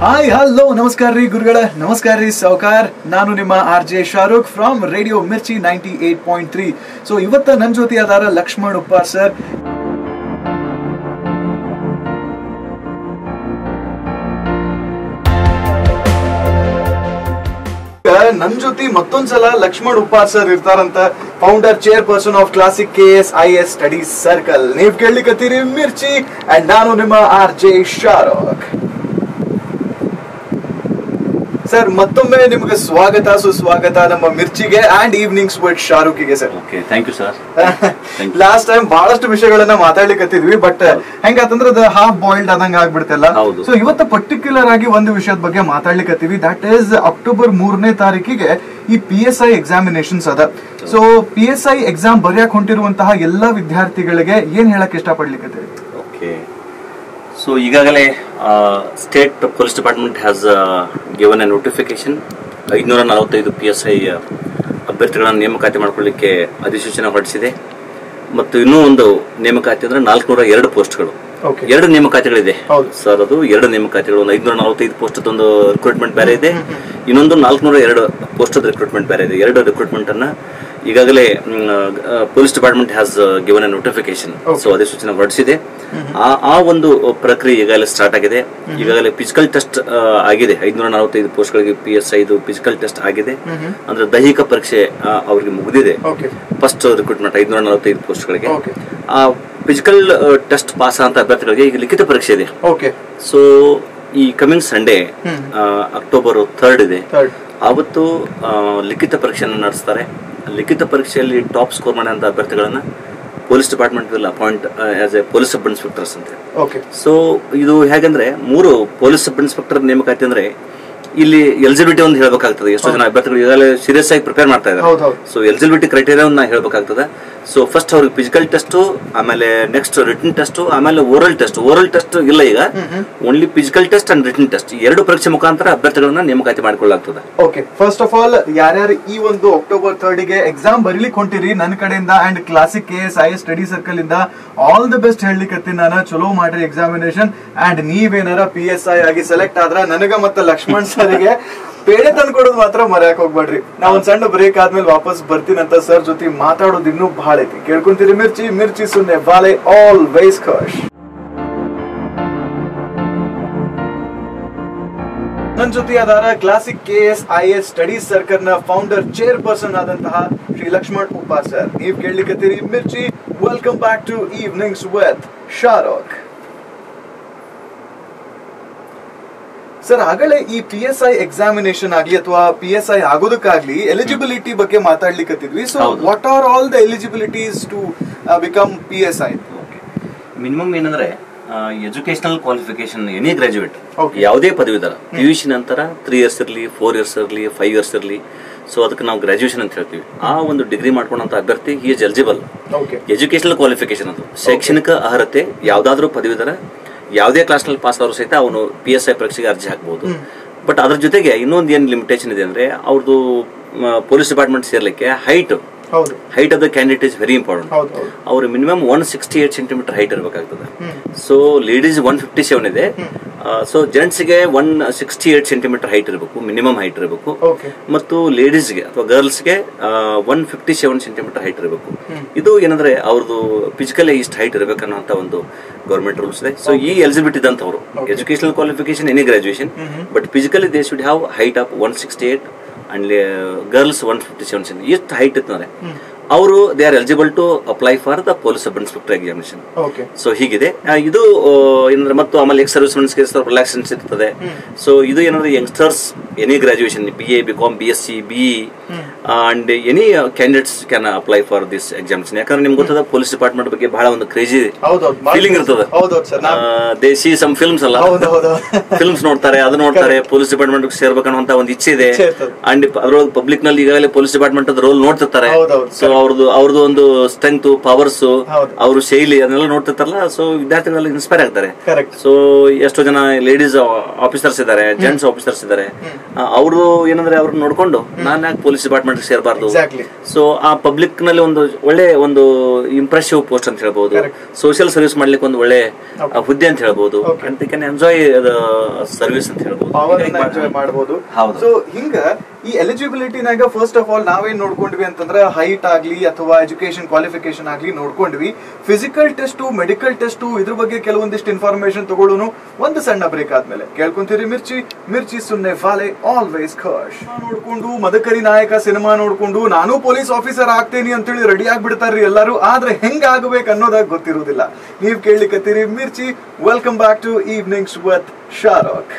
Hi hello ನಮಸ್ಕಾರ ರೀ ಗುರುಗಳ ನಮಸ್ಕಾರ ರೀ ಸಾವ್ಕಾರ್ ನಾನು ನಿಮ್ಮ R J Shahrukh from radio Mirchi ninety eight point three so ಇವತ್ತ ನನ್ನ ಜೊತೆ ಅದಾರ ಲಕ್ಷ್ಮಣ್ ಉಪ್ಪಾರ್ ಸರ್ ನನ್ ಜೊತೆ ಮತ್ತೊಂದ್ಸಲ ಲಕ್ಷ್ಮಣ್ ಉಪ್ಪಾರ್ ಸರ್ ಇರ್ತಾರಂತ founder chair person of classic K S I S studies circle ನೀವ್ ಕೇಳಲಿಕತ್ತೀರಿ ಮಿರ್ಚಿ ಅಂಡ್ ನಾನು ನಿಮ್ಮ ಆರ್ ಜೆ ಶಾರುಖ್ ಸರ್ ಮತ್ತೊಮ್ಮೆ ನಿಮಗೆ ಸ್ವಾಗತ ಸುಸ್ವಾಗತ ನಮ್ಮ ಮಿರ್ಚಿಗೆ ಅಂಡ್ ಈವ್ನಿಂಗ್ಸ್ ವಿತ್ ಶಾರುಖಿಗೆ sir okay thank you sir Thank you. Last time ಬಹಳಷ್ಟು ವಿಷಯಗಳನ್ನ ಮಾತಾಡ್ಲಿಕತ್ತಿದ್ವಿ ಬಟ್ ಹೆಂಗಾತಂದ್ರೆ ಅದು ಹಾಫ್ ಬಾಯ್ಲ್ಡ್ ಆದಂಗ ಆಗ್ಬಿಡ್ತಲ್ಲ ಹೌದು. ಸೊ ಇವತ್ತು ಪರ್ಟಿಕ್ಯುಲರ್ ಆಗಿ ಒಂದು ವಿಷಯದ ಬಗ್ಗೆ ಮಾತಾಡ್ಲಿಕತ್ತೀವಿ ದಟ್ ಈಸ್ ಅಕ್ಟೋಬರ್ ಮೂರನೇ ತಾರೀಕಿಗೆ ಈ ಪಿ ಎಸ್ ಐ ಎಕ್ಸಾಮಿನೇಷನ್ಸ್ ಅದ so P S I exam ಬರ್ಯಾಕ್ ಹೊಂಟಿರುವಂತಹ ಎಲ್ಲಾ ವಿದ್ಯಾರ್ಥಿಗಳಿಗೆ ಏನ್ ಹೇಳಕ್ ಇಷ್ಟಪಡ್ಲಿಕತ್ತೀರಿ ಓಕೆ ಸೊ ಈಗಾಗಲೇ state police department has given a notification ಐದುನೂರ ನಲವತ್ತೈದು ಪಿ ಎಸ್ ಐ ಅಭ್ಯರ್ಥಿಗಳನ್ನು ನೇಮಕಾತಿ ಮಾಡಿಕೊಳ್ಳಿಕ್ಕೆ ಅಧಿಸೂಚನೆ ಹೊರಡಿಸಿದೆ ಮತ್ತು ಇನ್ನೂ ಒಂದು ನೇಮಕಾತಿ ಅಂದ್ರೆ ನಾಲ್ಕುನೂರ ಎರಡು ಪೋಸ್ಟ್ಗಳು Okay. ಎರಡು ನೇಮಕಾತಿಗಳಿದೆ ಹೌದು. ಸರ್ ಅದು ಎರಡು ನೇಮಕಾತಿಗಳು ಒಂದು ಐದುನೂರ ನಲವತ್ತೈದು ಪೋಸ್ಟ್ ಒಂದು ರಿಕ್ರೂಟ್ಮೆಂಟ್ ಬೇರೆ ಇದೆ ಇನ್ನೊಂದು ನಾಲ್ಕುನೂರ ಎರಡು ಪೋಸ್ಟ್ ರಿಕ್ರೂಟ್ಮೆಂಟ್ ಬೇರೆ ಇದೆ ಎರಡು ರಿಕ್ರೂಟ್ಮೆಂಟ್ ಅನ್ನ ಈಗಾಗಲೇ police department has given a notification so ಅಧಿಸೂಚನೆ ಹೊರಡಿಸಿದೆ ಆ ಆ ಒಂದು ಪ್ರಕ್ರಿಯೆ ಈಗಾಗಲೇ ಸ್ಟಾರ್ಟ್ ಆಗಿದೆ ಈಗಾಗಲೇ ಫಿಸಿಕಲ್ ಟೆಸ್ಟ್ ಆಗಿದೆ ಐದುನೂರ ನಲವತ್ತೈದು ಪೋಸ್ಟ್ಗಳಿಗೆ ಪಿ ಎಸ್ ಐದು ಫಿಸಿಕಲ್ ಟೆಸ್ಟ್ ಆಗಿದೆ ಅಂದ್ರೆ ದೈಹಿಕ ಪರೀಕ್ಷೆ ಆ, ಅವರಿಗೆ ಮುಗಿದಿದೆ ಓಕೆ ಫಸ್ಟ್ ರಿಕ್ರೂಟ್ಮೆಂಟ್ ಐದುನೂರ ನಲವತ್ತೈದು ಪೋಸ್ಟ್ಗಳಿಗೆ Okay. ಆ ಫಿಸಿಕಲ್ ಟೆಸ್ಟ್ ಪಾಸ್ ಅಂತ ಅಭ್ಯರ್ಥಿಗಳಿಗೆ ಈಗ ಲಿಖಿತ ಪರೀಕ್ಷೆ ಇದೆ ಓಕೆ ಸೊ ಈ ಕಮಿಂಗ್ ಸಂಡೇ ಅಕ್ಟೋಬರ್ ಥರ್ಡ್ ಇದೆ ಥರ್ಡ್ ಆವತ್ತು ಆ, ಲಿಖಿತ ಪರೀಕ್ಷೆಯನ್ನು ನಡೆಸ್ತಾರೆ ಲಿಖಿತ ಪರೀಕ್ಷೆಯಲ್ಲಿ ಟಾಪ್ ಸ್ಕೋರ್ ಮಾಡಿದಂಥ ಅಭ್ಯರ್ಥಿಗಳನ್ನ police department will appoint as a police sub inspectors ಅಂತ ಓಕೆ ಸೊ ಇದು ಹೇಗಂದ್ರೆ ಮೂರು ಪೊಲೀಸ್ ಸಬ್ ಇನ್ಸ್ಪೆಕ್ಟರ್ ನೇಮಕಾತಿ ಅಂದ್ರೆ ಇಲ್ಲಿ ಎಲಿಜಿಬಿಲಿಟಿ ಒಂದು ಹೇಳ್ಬೇಕಾಗ್ತದೆ ಎಷ್ಟೋ ಜನ ಅಭ್ಯರ್ಥಿಗಳು ಈಗಾಗಲೇ ಸೀರಿಯಸ್ ಆಗಿ ಪ್ರಿಪೇರ್ ಮಾಡ್ತಾ ಇದ್ದಾರೆ ಹೌದು, ಹೌದು. ಸೊ ಎಲಿಜಿಬಿಲಿಟಿ ಕ್ರೈಟೇರಿಯಾ ನಾ ಹೇಳ್ಬೇಕಾಗ್ತದೆ ಸೊ ಫಸ್ಟ್ ಅವ್ರಿಗೆ ಫಿಸಿಕಲ್ ಟೆಸ್ಟ್ ಆಮೇಲೆ ನೆಕ್ಸ್ಟ್ ರಿಟರ್ನ್ ಟೆಸ್ಟ್ ಆಮೇಲೆ ಓರಲ್ ಟೆಸ್ಟ್ ಓರಲ್ ಟೆಸ್ಟ್ ಇಲ್ಲ ಈಗ only physical test and written test ಎರಡು ಪರೀಕ್ಷೆ ಮುಖಾಂತರ ಅಭ್ಯರ್ಥಿಗಳನ್ನ ನೇಮಕಾತಿ ಮಾಡಿಕೊಳ್ಳಲಾಗ್ತದೆ ಓಕೆ ಫಸ್ಟ್ ಆಫ್ ಆಲ್ ಯಾರ್ಯಾರು ಈ ಒಂದು ಅಕ್ಟೋಬರ್ ಥರ್ಡ್ ಗೆ ಎಕ್ಸಾಮ್ ಬರೀಲಿಕ್ಕೆ ಹೊಂಟಿರಿ ನನ್ನ ಕಡೆಯಿಂದ and classic K S I S study circle ಇಂದ ಆಲ್ ದ ಬೆಸ್ಟ್ ಹೇಳಲಿಕ್ಕೆ ನಾನು ಚಲೋ ಮಾಡ್ರಿ ಎಕ್ಸಾಮಿನೇಷನ್ ಅಂಡ್ ನೀವೇನಾರ ಪಿ ಎಸ್ ಐ ಆಗಿ ಸೆಲೆಕ್ಟ್ ಆದ್ರ ನನಗ ಮತ್ತೆ ಲಕ್ಷ್ಮಣ್ ಸರ್ಗೆ ಪೇಡೆ ತಂದ್ಕೊಡೋದು ಮಾತ್ರ ಮರ್ಯಾಕ್ ಹೋಗ್ಬೇಡ್ರಿ ನಾ ಒಂದ್ ಸಣ್ಣ ಬ್ರೇಕ್ ಆದ್ಮೇಲೆ ವಾಪಸ್ ಬರ್ತೀನಂತ ಸರ್ ಜೊತೆ ಮಾತಾಡೋದು ಇನ್ನೂ ಬಹಳ ಐತಿ ಕೇಳ್ಕೊಂತೀರಿ ಮಿರ್ಚಿ ಮಿರ್ಚಿ ಸುನ್ನೆ ಬಾಲೆ ಆಲ್ ವೈಸ್ ಖುಷ್ ನನ್ನ ಜೊತೆ ಅದಾರ classic K S I S studies circle ನ ಫೌಂಡರ್ ಚೇರ್ ಪರ್ಸನ್ ಆದಂತಹ ಶ್ರೀ ಲಕ್ಷ್ಮಣ್ ಉಪಾರ್ ಸರ್ ನೀವ್ ಕೇಳಲಿಕ್ಕತ್ತೀರಿ Mirchi welcome back to evenings with Shahrukh sir ಆಗಲೇ ಈ ಪಿ ಎಸ್ ಐ ಎಕ್ಸಾಮಿನೇಷನ್ ಆಗ್ಲಿ ಅಥವಾ ಪಿ ಎಸ್ ಐ ಆಗೋದಕ್ಕಾಗ್ಲಿ ಎಲಿಜಿಬಿಲಿಟಿ ಬಗ್ಗೆ ಮಾತಾಡ್ಲಿಕ್ಕತ್ತಿದ್ವಿ ಸೊ ಹೌದು. What are all the eligibilities to become P S I minimum ಏನಂದ್ರೆ educational qualification any graduate Okay. ಯಾವುದೇ ಪದವೀಧರ ಪಿ ಯು ಸಿ ನಂತರ ತ್ರೀ ಇಯರ್ಸ್ ಇರಲಿ ಫೋರ್ ಇಯರ್ಸ್ ಇರಲಿ ಫೈವ್ ಇಯರ್ಸ್ ಇರಲಿ ಸೊ ಅದಕ್ಕೆ ನಾವು ಗ್ರಾಜುಯೇಷನ್ ಅಂತ ಹೇಳ್ತೀವಿ ಆ ಒಂದು ಡಿಗ್ರಿ ಮಾಡ್ಕೊಂಡಂತ ಅಭ್ಯರ್ಥಿ he is eligible okay educational qualification ಅದು ಶೈಕ್ಷಣಿಕ ಅರ್ಹತೆ ಯಾವ್ದಾದ್ರೂ ಪದವೀಧರ ಯಾವುದೇ ಕ್ಲಾಸ್ನಲ್ಲಿ ಪಾಸ್ ಆದ್ರೂ ಸಹಿತ ಅವನು ಪಿ ಎಸ್ ಐ ಪರೀಕ್ಷೆಗೆ ಅರ್ಜಿ ಹಾಕ್ಬಹುದು ಬಟ್ ಅದ್ರ ಜೊತೆಗೆ ಇನ್ನೊಂದು ಏನು ಲಿಮಿಟೇಷನ್ ಇದೆ ಅಂದ್ರೆ ಅವ್ರದ್ದು ಪೊಲೀಸ್ ಡಿಪಾರ್ಟ್ಮೆಂಟ್ ಸೇರ್ಲಿಕ್ಕೆ ಹೈಟ್ ಹೌದು height of the candidate is very important ಹೌದು ಹೌದು ಅವ್ರು minimum one sixty eight centimeter height ಇರಬೇಕಾಗ್ತದೆ so ladies one fifty seven ಇದೆ ಸೊ ಜೆಂಟ್ಸ್ಗೆ one sixty eight centimeter height ಇರಬೇಕು ಮಿನಿಮಮ್ ಹೈಟ್ ಇರಬೇಕು ಓಕೆ ಮತ್ತು ಲೇಡೀಸ್ಗೆ ಅಥವಾ ಗರ್ಲ್ಸ್ಗೆ one fifty seven centimeter height ಇರಬೇಕು ಇದು ಏನಂದ್ರೆ ಅವ್ರದ್ದು ಫಿಸಿಕಲಿ ಇಷ್ಟು ಹೈಟ್ ಇರಬೇಕನ್ನೋಂಥ ಒಂದು ಗೌರ್ಮೆಂಟ್ ರೂಲ್ಸ್ ಇದೆ ಸೊ ಈ ಎಲಿಜಿಬಿಲಿಟಿ ಇದ್ದಂಥವ್ರು educational qualification any graduation but physically they should have height of one sixty eight and girls one fifty seven centi ಎಷ್ಟು ಹೈಟ್ ಇರ್ತಂದ್ರೆ ಅವರು they are eligible to apply for the police sub inspector examination okay so ಹೀಗಿದೆ ಆ, ಇದು ಆ, ಏನಂದ್ರೆ ಮತ್ತು ಆಮೇಲೆ ಎಕ್ಸ್ ಸರ್ವಿಸ್ ಮೆನ್ಸ್ಗೆ ಸ್ವಲ್ಪ ರಿಲ್ಯಾಕ್ಸೆನ್ಸ್ ಇರ್ತದೆ ಸೊ ಇದು ಏನಂದ್ರೆ youngsters any graduation B A B com B S C B and any candidates can apply for this examination ಯಾಕಂದ್ರೆ ನಿಮ್ಗೆ ಗೊತ್ತದ ಪೊಲೀಸ್ ಡಿಪಾರ್ಟ್ಮೆಂಟ್ ಬಗ್ಗೆ ಬಹಳ ಒಂದು ಕ್ರೇಜಿ ಹೌದೌದು ಫೀಲಿಂಗ್ ಇರ್ತದೆ ಹೌದೌದು sir they see some films ಅಲ್ಲ ಹೌದು ಹೌದು ಫಿಲ್ಮ್ಸ್ ನೋಡ್ತಾರೆ ಅದು ನೋಡ್ತಾರೆ ಪೊಲೀಸ್ ಡಿಪಾರ್ಟ್ಮೆಂಟ್ ಸೇರ್ಬೇಕನ್ನುವಂತ ಒಂದು ಇಚ್ಛೆ ಇದೆ ಇಚ್ಛೆ ಇರ್ತದೆ. ಅಂಡ್ ಅದ್ರೊಳಗೆ ಪಬ್ಲಿಕ್ ನಲ್ಲಿ ಈಗಾಗಲೇ ಪೊಲೀಸ್ ಡಿಪಾರ್ಟ್ಮೆಂಟ್ ರೋಲ್ ನೋಡ್ತಿರ್ತಾರೆ ಹೌದೌದು. ಸೊ ಅವ್ರದ್ದು ಅವ್ರದ್ದು ಒಂದು ಸ್ಟ್ರೆಂತ್ ಪವರ್ಸ್ ಹೌದು. ಅವ್ರ ಶೈಲಿ ಅದನ್ನೆಲ್ಲ ನೋಡ್ತಿರ್ತಾರಲ್ಲ ಸೊ ವಿದ್ಯಾರ್ಥಿಗಳಲ್ಲಿ ಇನ್ಸ್ಪೈರ್ ಆಗ್ತಾರೆ ಕರೆಕ್ಟ್ ಸೊ ಎಷ್ಟೋ ಜನ ಲೇಡೀಸ್ ಆಫೀಸರ್ಸ್ ಇದ್ದಾರೆ ಜೆಂಟ್ಸ್ ಆಫೀಸರ್ಸ್ ಇದ್ದಾರೆ ಅವರು ಏನಂದ್ರೆ ಅವ್ರನ್ನ ನೋಡ್ಕೊಂಡು ನಾನು ಯಾಕೆ ಪೊಲೀಸ್ ಡಿಪಾರ್ಟ್ಮೆಂಟ್ ಸೇರಬಾರ್ದು ಎಕ್ಸಾಕ್ಟ್ಲಿ ಸೊ ಆ ಪಬ್ಲಿಕ್ ನಲ್ಲಿ ಒಂದು ಒಳ್ಳೆ ಒಂದು ಇಂಪ್ರೆಸಿವ್ ಪೋಸ್ಟ್ ಅಂತ ಹೇಳ್ಬೋದು ಸೋಷಿಯಲ್ ಸರ್ವಿಸ್ ಮಾಡ್ಲಿಕ್ಕೆ ಒಂದು ಒಳ್ಳೆ ಆ, ಹುದ್ದೆ ಅಂತ ಹೇಳ್ಬೋದು and they can enjoy service ಅಂತ ಹೇಳ್ಬೋದು ಪವರ್ ಎಂಜಾಯ್ ಮಾಡಬಹುದು ಹೌದು. ಸೊ ಹಿಂಗ ಈ ಎಲಿಜಿಬಿಲಿಟಿನಾಗ ಫಸ್ಟ್ ಆಫ್ ಆಲ್ ನಾವೇನ್ ನೋಡ್ಕೊಂಡ್ವಿ ಅಂತಂದ್ರೆ ಹೈಟ್ ಆಗ್ಲಿ ಅಥವಾ ಎಜುಕೇಶನ್ ಕ್ವಾಲಿಫಿಕೇಶನ್ ಆಗ್ಲಿ ನೋಡ್ಕೊಂಡ್ವಿ ಫಿಸಿಕಲ್ ಟೆಸ್ಟ್ ಮೆಡಿಕಲ್ ಟೆಸ್ಟ್ ಇದ್ರ ಬಗ್ಗೆ ಕೆಲವೊಂದಿಷ್ಟು ಇನ್ಫಾರ್ಮೇಶನ್ ತಗೊಳ್ಳೋನು ಒಂದು ಸಣ್ಣ ಬ್ರೇಕ್ ಆದ್ಮೇಲೆ ಕೇಳ್ಕೊಂತೀರಿ ಮಿರ್ಚಿ ಮಿರ್ಚಿ ಸುನ್ನೆ ಫಾಲೆ ಆಲ್ವೇಸ್ ಖುಷ್ ನೋಡ್ಕೊಂಡು ಮದಕರಿ ನಾಯಕ ಸಿನಿಮಾ ನೋಡ್ಕೊಂಡು ನಾನು ಪೊಲೀಸ್ ಆಫೀಸರ್ ಆಗ್ತೇನಿ ಅಂತೇಳಿ ರೆಡಿ ಆಗ್ಬಿಡ್ತಾರ್ರಿ ಎಲ್ಲರೂ ಆದ್ರೆ ಹೆಂಗ್ ಆಗ್ಬೇಕು ಅನ್ನೋದಾಗ ಗೊತ್ತಿರುವುದಿಲ್ಲ ನೀವ್ ಕೇಳಲಿಕ್ಕತ್ತೀರಿ Mirchi welcome back to evenings with Shahrukh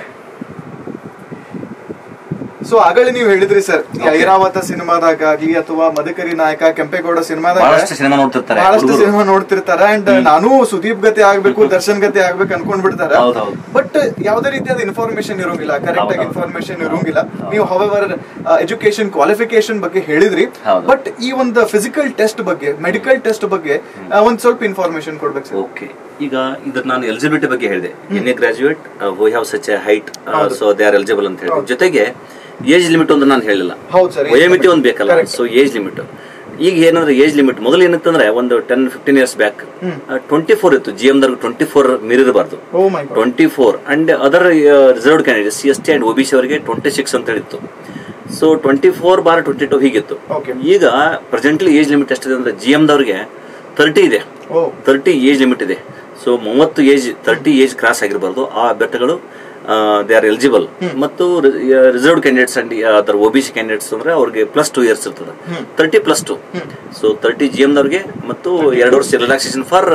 so ಆಗಲೇ ನೀವು ಹೇಳಿದ್ರಿ ಸರ್ ಐರಾವತ ಸಿನಿಮಾದಾಗ ಆಗ್ಲಿ ಅಥವಾ ಮದಕರಿ ನಾಯಕ ಕೆಂಪೇಗೌಡ ಸಿನಿಮಾದಾಗ ಬಹಳಷ್ಟು ಸಿನಿಮಾ ನೋಡ್ತಿರ್ತಾರೆ ಬಹಳಷ್ಟು ಹುಡುಗರು. ಸಿನಿಮಾ ನೋಡ್ತಿರ್ತಾರ ಅಂಡ್ ನಾನು ಸುದೀಪ್ ಗತಿ ಆಗ್ಬೇಕು ದರ್ಶನ್ ಗತಿ ಆಗ್ಬೇಕು ಅನ್ಕೊಂಡ್ ಬಿಡ್ತಾರ ಹೌದ್ ಹೌದ್. ಬಟ್ ಯಾವ್ದೇ ರೀತಿಯಾದ ಇನ್ಫಾರ್ಮೇಶನ್ ಇರೋಂಗಿಲ್ಲ ಕರೆಕ್ಟ್ ಆಗಿ ಹೌದ್ ಹೌದ್. ಇನ್ಫಾರ್ಮೇಶನ್ ಇರೋಂಗಿಲ್ಲ ನೀವು ಹವೆವರ್ ಎಜುಕೇಶನ್ ಕ್ವಾಲಿಫಿಕೇಶನ್ ಬಗ್ಗೆ ಹೇಳಿದ್ರಿ ಹೌದು. ಬಟ್ ಈ ಒಂದು ಫಿಸಿಕಲ್ ಟೆಸ್ಟ್ ಬಗ್ಗೆ ಮೆಡಿಕಲ್ ಟೆಸ್ಟ್ ಬಗ್ಗೆ ಆ, ಒಂದ್ ಸ್ವಲ್ಪ ಇನ್ಫಾರ್ಮೇಶನ್ ಕೊಡ್ಬೇಕು ಸರ್ ಓಕೆ ಈಗ ಇದ್ರ ನಾನು ಎಲಿಜಿಬಿಲಿಟಿ ಬಗ್ಗೆ ಹೇಳಿದೆ any graduate who have such a height so they are eligible ಅಂತ ಹೇಳಿ ಜೊತೆಗೆ ಏಜ್ ಲಿಮಿಟ್ ಒಂದು ನಾನು ಹೇಳಿಲ್ಲ ಹೌದು ಸರ್ ವಯೋಮಿತಿ ಒಂದು ಬೇಕಲ್ಲ Correct. ಸೊ ಏಜ್ ಲಿಮಿಟ್ ಈಗ ಏನಂದ್ರೆ ಏಜ್ ಲಿಮಿಟ್ ಮೊದಲು ಏನಿತ್ತಂದ್ರೆ ಒಂದು ten fifteen years back twenty four ಇತ್ತು ಜಿ ಎಮ್ದಾಗ ಟ್ವೆಂಟಿ ಫೋರ್ ಮೀರಿರಬಾರ್ದು oh my god twenty four and other reserved candidate C S T and OBC ಅವರಿಗೆ ಟ್ವೆಂಟಿ ಸಿಕ್ಸ್ ಅಂತ ಹೇಳಿತ್ತು so twenty four bar twenty two ಹೀಗಿತ್ತು Okay. ಈಗ presently age limit ಎಷ್ಟಿದೆ ಅಂದ್ರೆ ಜಿ ಎಮ್ದವ್ರಿಗೆ ತರ್ಟಿ ಇದೆ ಓ ತರ್ಟಿ ಏಜ್ ಲಿಮಿಟ್ ಇದೆ ಸೊ ಮೂವತ್ತು ಏಜ್ ತರ್ಟಿ ಏಜ್ ಕ್ರಾಸ್ ಆಗಿರಬಾರ್ದು ಆ ಅಭ್ಯರ್ಥಿಗಳು ದೇ ಆರ್ ಎಲಿಜಿಬಲ್ ಮತ್ತು ರಿಸರ್ವ್ಡ್ ಕ್ಯಾಂಡಿಡೇಟ್ಸ್ ಅಂಡ್ ಅದರ ಒ ಬಿ ಸಿ ಕ್ಯಾಂಡಿಡೇಟ್ಸ್ ಅಂದ್ರೆ ಅವ್ರಿಗೆ ಪ್ಲಸ್ ಟೂ ಇಯರ್ಸ್ ಇರ್ತದೆ thirty plus two so thirty G ಎಮ್ದವ್ರಿಗೆ ಮತ್ತು ಎರಡು ವರ್ಷ relaxation for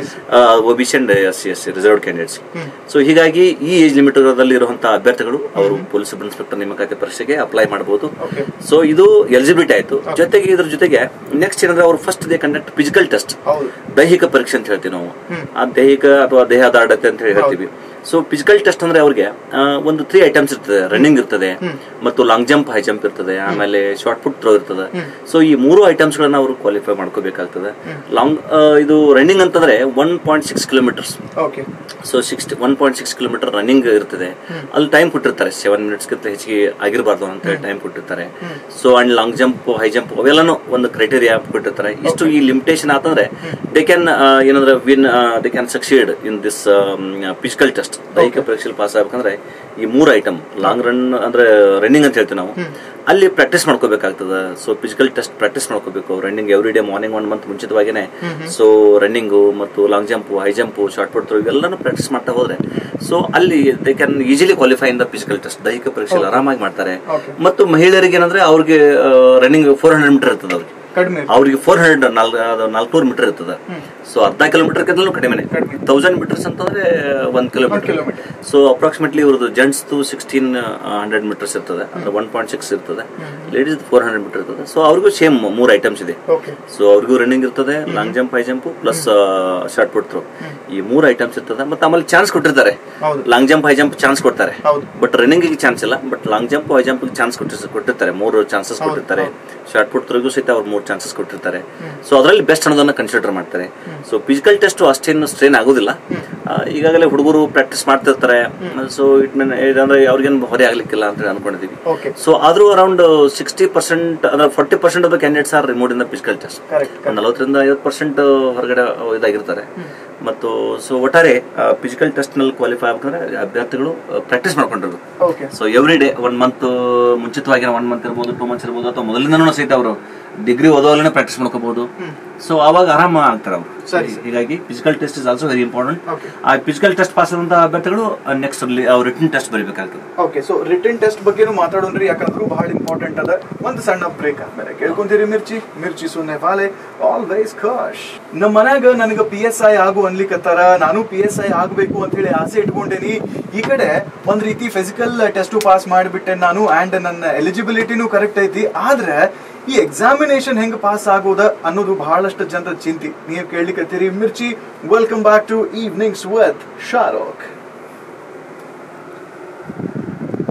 O B C and S C S C reserved candidates so ಹೀಗಾಗಿ ಈ ಏಜ್ ಲಿಮಿಟ್ ಇರುವಂತಹ ಅಭ್ಯರ್ಥಿಗಳು ಅವರು ಪೊಲೀಸ್ ಸಬ್ ಇನ್ಸ್ಪೆಕ್ಟರ್ ನೇಮಕಾತಿ ಪರೀಕ್ಷೆಗೆ ಅಪ್ಲೈ ಮಾಡಬಹುದು Okay. ಸೊ ಇದು ಎಲಿಜಿಬಿಲಿಟಿ ಆಯ್ತು ಜೊತೆಗೆ ಇದ್ರ ಜೊತೆಗೆ ನೆಕ್ಸ್ಟ್ ಏನಂದ್ರೆ ಅವರು first they conduct physical test ಹೌದು ದೈಹಿಕ ಪರೀಕ್ಷೆ ಅಂತ ಹೇಳ್ತೀವಿ ನಾವು ಆ ದೈಹಿಕ ಅಥವಾ ದೇಹದ ಆಡತೆ ಅಂತ ಹೇಳಿ ಹೇಳ್ತೀವಿ ಸೊ ಫಿಸಿಕಲ್ ಟೆಸ್ಟ್ ಅಂದ್ರೆ ಅವ್ರಿಗೆ ಆ, ಒಂದು ತ್ರೀ ಐಟಮ್ಸ್ ಇರ್ತದೆ ರನ್ನಿಂಗ್ ಇರ್ತದೆ ಮತ್ತು ಲಾಂಗ್ ಜಂಪ್ ಹೈ ಜಂಪ್ ಇರ್ತದೆ ಆಮೇಲೆ ಶಾರ್ಟ್ ಪುಟ್ ಥ್ರೋ ಇರ್ತದೆ ಸೊ ಈ ಮೂರು ಐಟಮ್ಸ್ ಗಳನ್ನ ಅವರು ಕ್ವಾಲಿಫೈ ಮಾಡ್ಕೋಬೇಕಾಗ್ತದೆ ಲಾಂಗ್ ಇದು ರನ್ನಿಂಗ್ ಅಂತಂದ್ರೆ one point six kilometers okay so six one point six kilometer running ಇರ್ತದೆ ಅಲ್ಲಿ ಟೈಮ್ ಕೊಟ್ಟಿರ್ತಾರೆ ಸೆವೆನ್ ಮಿನಿಟ್ಸ್ಗಿಂತ ಹೆಚ್ಚಿಗೆ ಆಗಿರಬಾರ್ದು ಅಂತ ಹೇಳಿ ಟೈಮ್ ಕೊಟ್ಟಿರ್ತಾರೆ so and long jump high jump ಅವೆಲ್ಲನೂ ಒಂದು ಕ್ರೈಟೇರಿಯಾ ಕೊಟ್ಟಿರ್ತಾರೆ ಇಷ್ಟು ಈ ಲಿಮಿಟೇಷನ್ ಆತಂದ್ರೆ ದೇ ಕ್ಯಾನ್ ಏನಂದ್ರೆ win they can succeed in this physical test ದೈಹಿಕ ಪರೀಕ್ಷೆಯಲ್ಲಿ ಪಾಸ್ ಆಗ್ಬೇಕಂದ್ರೆ ಈ ಮೂರು ಐಟಮ್ ಲಾಂಗ್ ರನ್ ಅಂದ್ರೆ ರನ್ನಿಂಗ್ ಅಂತ ಹೇಳ್ತೀವಿ ನಾವು ಅಲ್ಲಿ ಪ್ರಾಕ್ಟೀಸ್ ಮಾಡ್ಕೋಬೇಕಾಗ್ತದೆ ಸೊ ಫಿಸಿಕಲ್ ಟೆಸ್ಟ್ ಪ್ರಾಕ್ಟೀಸ್ ಮಾಡ್ಕೋಬೇಕು running every day morning one month ಮುಂಚಿತವಾಗಿನೇ ಸೊ ರನ್ನಿಂಗು ಮತ್ತು long jump high jump shot put throw ಇವೆಲ್ಲನೂ ಪ್ರಾಕ್ಟೀಸ್ ಮಾಡ್ತಾ ಹೋದ್ರೆ ಸೊ ಅಲ್ಲಿ they can easily qualify in the physical test ದೈಹಿಕ ಪರೀಕ್ಷೆಯಲ್ಲಿ ಆರಾಮಾಗಿ ಮಾಡ್ತಾರೆ Okay. ಮತ್ತು ಮಹಿಳೆಯರಿಗೆ ಏನಂದ್ರೆ ಅವ್ರಿಗೆ ರನ್ನಿಂಗ್ ಫೋರ್ ಹಂಡ್ರೆಡ್ ಮೀಟರ್ ಇರ್ತದೆ ಅವ್ರಿಗೆ ಕಡಿಮೆ ಅವ್ರಿಗೆ ಫೋರ್ ಹಂಡ್ರೆಡ್ ನಾಲ್ಕುನೂರು ಮೀಟರ್ ಇರ್ತದೆ ಸೊ ಅರ್ಧ ಕಿಲೋಮೀಟರ್ ಕಡಿಮೆ ತೌಸಂಡ್ ಮೀಟರ್ಸ್ ಅಂತಂದ್ರೆ ಒಂದ್ ಕಿಲೋಮೀಟರ್ kilometer. ಸೊ ಅಪ್ರಾಕ್ಸಿಮೇಟ್ಲಿ ಇವ್ರದ್ದು ಜೆಂಟ್ಸ್ ಸಿಕ್ಸ್ಟೀನ್ ಹಂಡ್ರೆಡ್ ಮೀಟರ್ಸ್ ಇರ್ತದೆ ಅಂದ್ರೆ ಒನ್ ಪಾಯಿಂಟ್ ಸಿಕ್ಸ್ ಇರ್ತದೆ ಲೇಡೀಸ್ ಫೋರ್ ಹಂಡ್ರೆಡ್ ಮೀಟರ್ ಇರ್ತದೆ ಸೊ ಅವ್ರಿಗೂ ಸೇಮ್ ಮೂರು ಐಟಮ್ಸ್ ಇದೆ ಓಕೆ ಸೊ ಅವ್ರಿಗೂ ರನ್ನಿಂಗ್ ಇರ್ತದೆ long jump high jump plus shot put throw ಈ ಮೂರು ಐಟಮ್ಸ್ ಇರ್ತದೆ ಮತ್ತೆ ಆಮೇಲೆ ಚಾನ್ಸ್ ಕೊಟ್ಟಿರ್ತಾರೆ ಹೌದು. Long jump high jump chance ಕೊಡ್ತಾರೆ ಹೌದು. ಬಟ್ ರನ್ನಿಂಗ್ ಚಾನ್ಸ್ ಇಲ್ಲ but long jump high jump chance ಕೊಟ್ಟಿರ್ತಾರೆ ಮೂರು ಚಾನ್ಸಸ್ ಕೊಟ್ಟಿರ್ತಾರೆ ಶಾರ್ಟ್ ಪುಟ್ ಥ್ರೋಗೂ ಸಹಿತ ಅವ್ರು ಮೂರು ಚಾನ್ಸಸ್ ಕೊಟ್ಟಿರ್ತಾರೆ ಸೊ ಅದರಲ್ಲಿ ಬೆಸ್ಟ್ ಅನ್ನೋದನ್ನ ಕನ್ಸಿಡರ್ ಮಾಡ್ತಾರೆ ಸೊ ಫಿಸಿಕಲ್ ಟೆಸ್ಟ್ ಅಷ್ಟೇನು ಸ್ಟ್ರೇನ್ ಆಗೋದಿಲ್ಲ ಆ, ಈಗಾಗಲೇ ಹುಡುಗರು ಪ್ರಾಕ್ಟೀಸ್ ಮಾಡ್ತಿರ್ತಾರೆ ಸೊ ಇಟ್ ಮೀನ್ ಇದಂದ್ರೆ ಅವ್ರಿಗೇನು ಹೊರೆ ಆಗ್ಲಿಕ್ಕಿಲ್ಲ ಅಂತ ಹೇಳಿ ಅನ್ಕೊಂಡಿದೀವಿ ಓಕೆ ಸೊ ಆದ್ರೂ ಅರೌಂಡ್ ಸಿಕ್ಸ್ಟಿ ಪರ್ಸೆಂಟ್ ಅಂದ್ರೆ forty percent of the candidates are removed in the physical test correct ಒಂದು ನಲವತ್ತರಿಂದ ಐವತ್ತು ಪರ್ಸೆಂಟ್ ಹೊರಗಡೆ ಇದಾಗಿರ್ತಾರೆ ಮತ್ತು ಸೊ ಒಟ್ಟಾರೆ ಫಿಸಿಕಲ್ ಟೆಸ್ಟ್ ನಲ್ಲಿ ಕ್ವಾಲಿಫೈ ಆಗ್ಬೇಕಂದ್ರೆ ಅಭ್ಯರ್ಥಿಗಳು ಪ್ರಾಕ್ಟೀಸ್ ಮಾಡ್ಕೊಂಡಿರೋದು okay so every day one month ಮುಂಚಿತವಾಗಿ ಒನ್ ಮಂತ್ ಇರ್ಬೋದು ಟೂ ಮಂತ್ಸ್ ಇರ್ಬೋದು ಅಥವಾ ಮೊದಲಿಂದನೂ ಸಹಿತ ಅವರು ಡಿಗ್ರಿ ಓದೋವಾಗಲೇ ಪ್ರಾಕ್ಟೀಸ್ ಮಾಡ್ಕೋಬಹುದು ಸೊ ಅವಾಗ ಆರಾಮ ಆಗ್ತಾರೆ ಅವರು ಸರಿ, ಹೀಗಾಗಿ physical test is also very important Okay. ಆ ಫಿಸಿಕಲ್ ಟೆಸ್ಟ್ ಪಾಸ್ ಆದಂತಹ ಅಭ್ಯರ್ಥಿಗಳು ನೆಕ್ಸ್ಟ್ ಅವ್ರು ರಿಟರ್ನ್ ಟೆಸ್ಟ್ ಬರೀಬೇಕಾಗ್ತದೆ ಓಕೆ ಸೊ ರಿಟರ್ನ್ ಟೆಸ್ಟ್ ಬಗ್ಗೆನೂ ಮಾತಾಡೋಣ್ರಿ ಯಾಕಂದ್ರೂ ಬಹಳ ಇಂಪಾರ್ಟೆಂಟ್ ಅದ ಒಂದು ಸಣ್ಣ ಬ್ರೇಕ್ ಆದ್ಮೇಲೆ ಕೇಳ್ಕೊಂತೀರಿ ಮಿರ್ಚಿ ಮಿರ್ಚಿ ಸುನ್ನೆ ಬಾಲೆ ಆಲ್ವೇಸ್ ಖುಷ್ ನಮ್ಮ ಮನ್ಯಾಗ ನನಗ ಪಿ ಎಸ್ ಐ ಆಗು ಅನ್ಲಿಕತ್ತಾರ ನಾನು ಪಿ ಎಸ್ ಐ ಆಗ್ಬೇಕು ಅಂತ ಹೇಳಿ ಆಸೆ ಇಟ್ಕೊಂಡೇನಿ ಈ ಕಡೆ ಒಂದ್ ರೀತಿ ಫಿಸಿಕಲ್ ಟೆಸ್ಟ್ ಪಾಸ್ ಮಾಡಿಬಿಟ್ಟೆ ನಾನು ಅಂಡ್ ನನ್ನ ಎಲಿಜಿಬಿಲಿಟಿನೂ ಕರೆಕ್ಟ್ ಐತಿ ಆದ್ರೆ ಈ ಎಕ್ಸಾಮಿನೇಷನ್ ಹೆಂಗ್ ಪಾಸ್ ಆಗೋದ ಅನ್ನೋದು ಬಹಳಷ್ಟು ಜನರ ಚಿಂತಿ ನೀವು ಕೇಳಲಿಕ್ಕತ್ತೀರಿ Mirchi welcome back to evenings with Shahrukh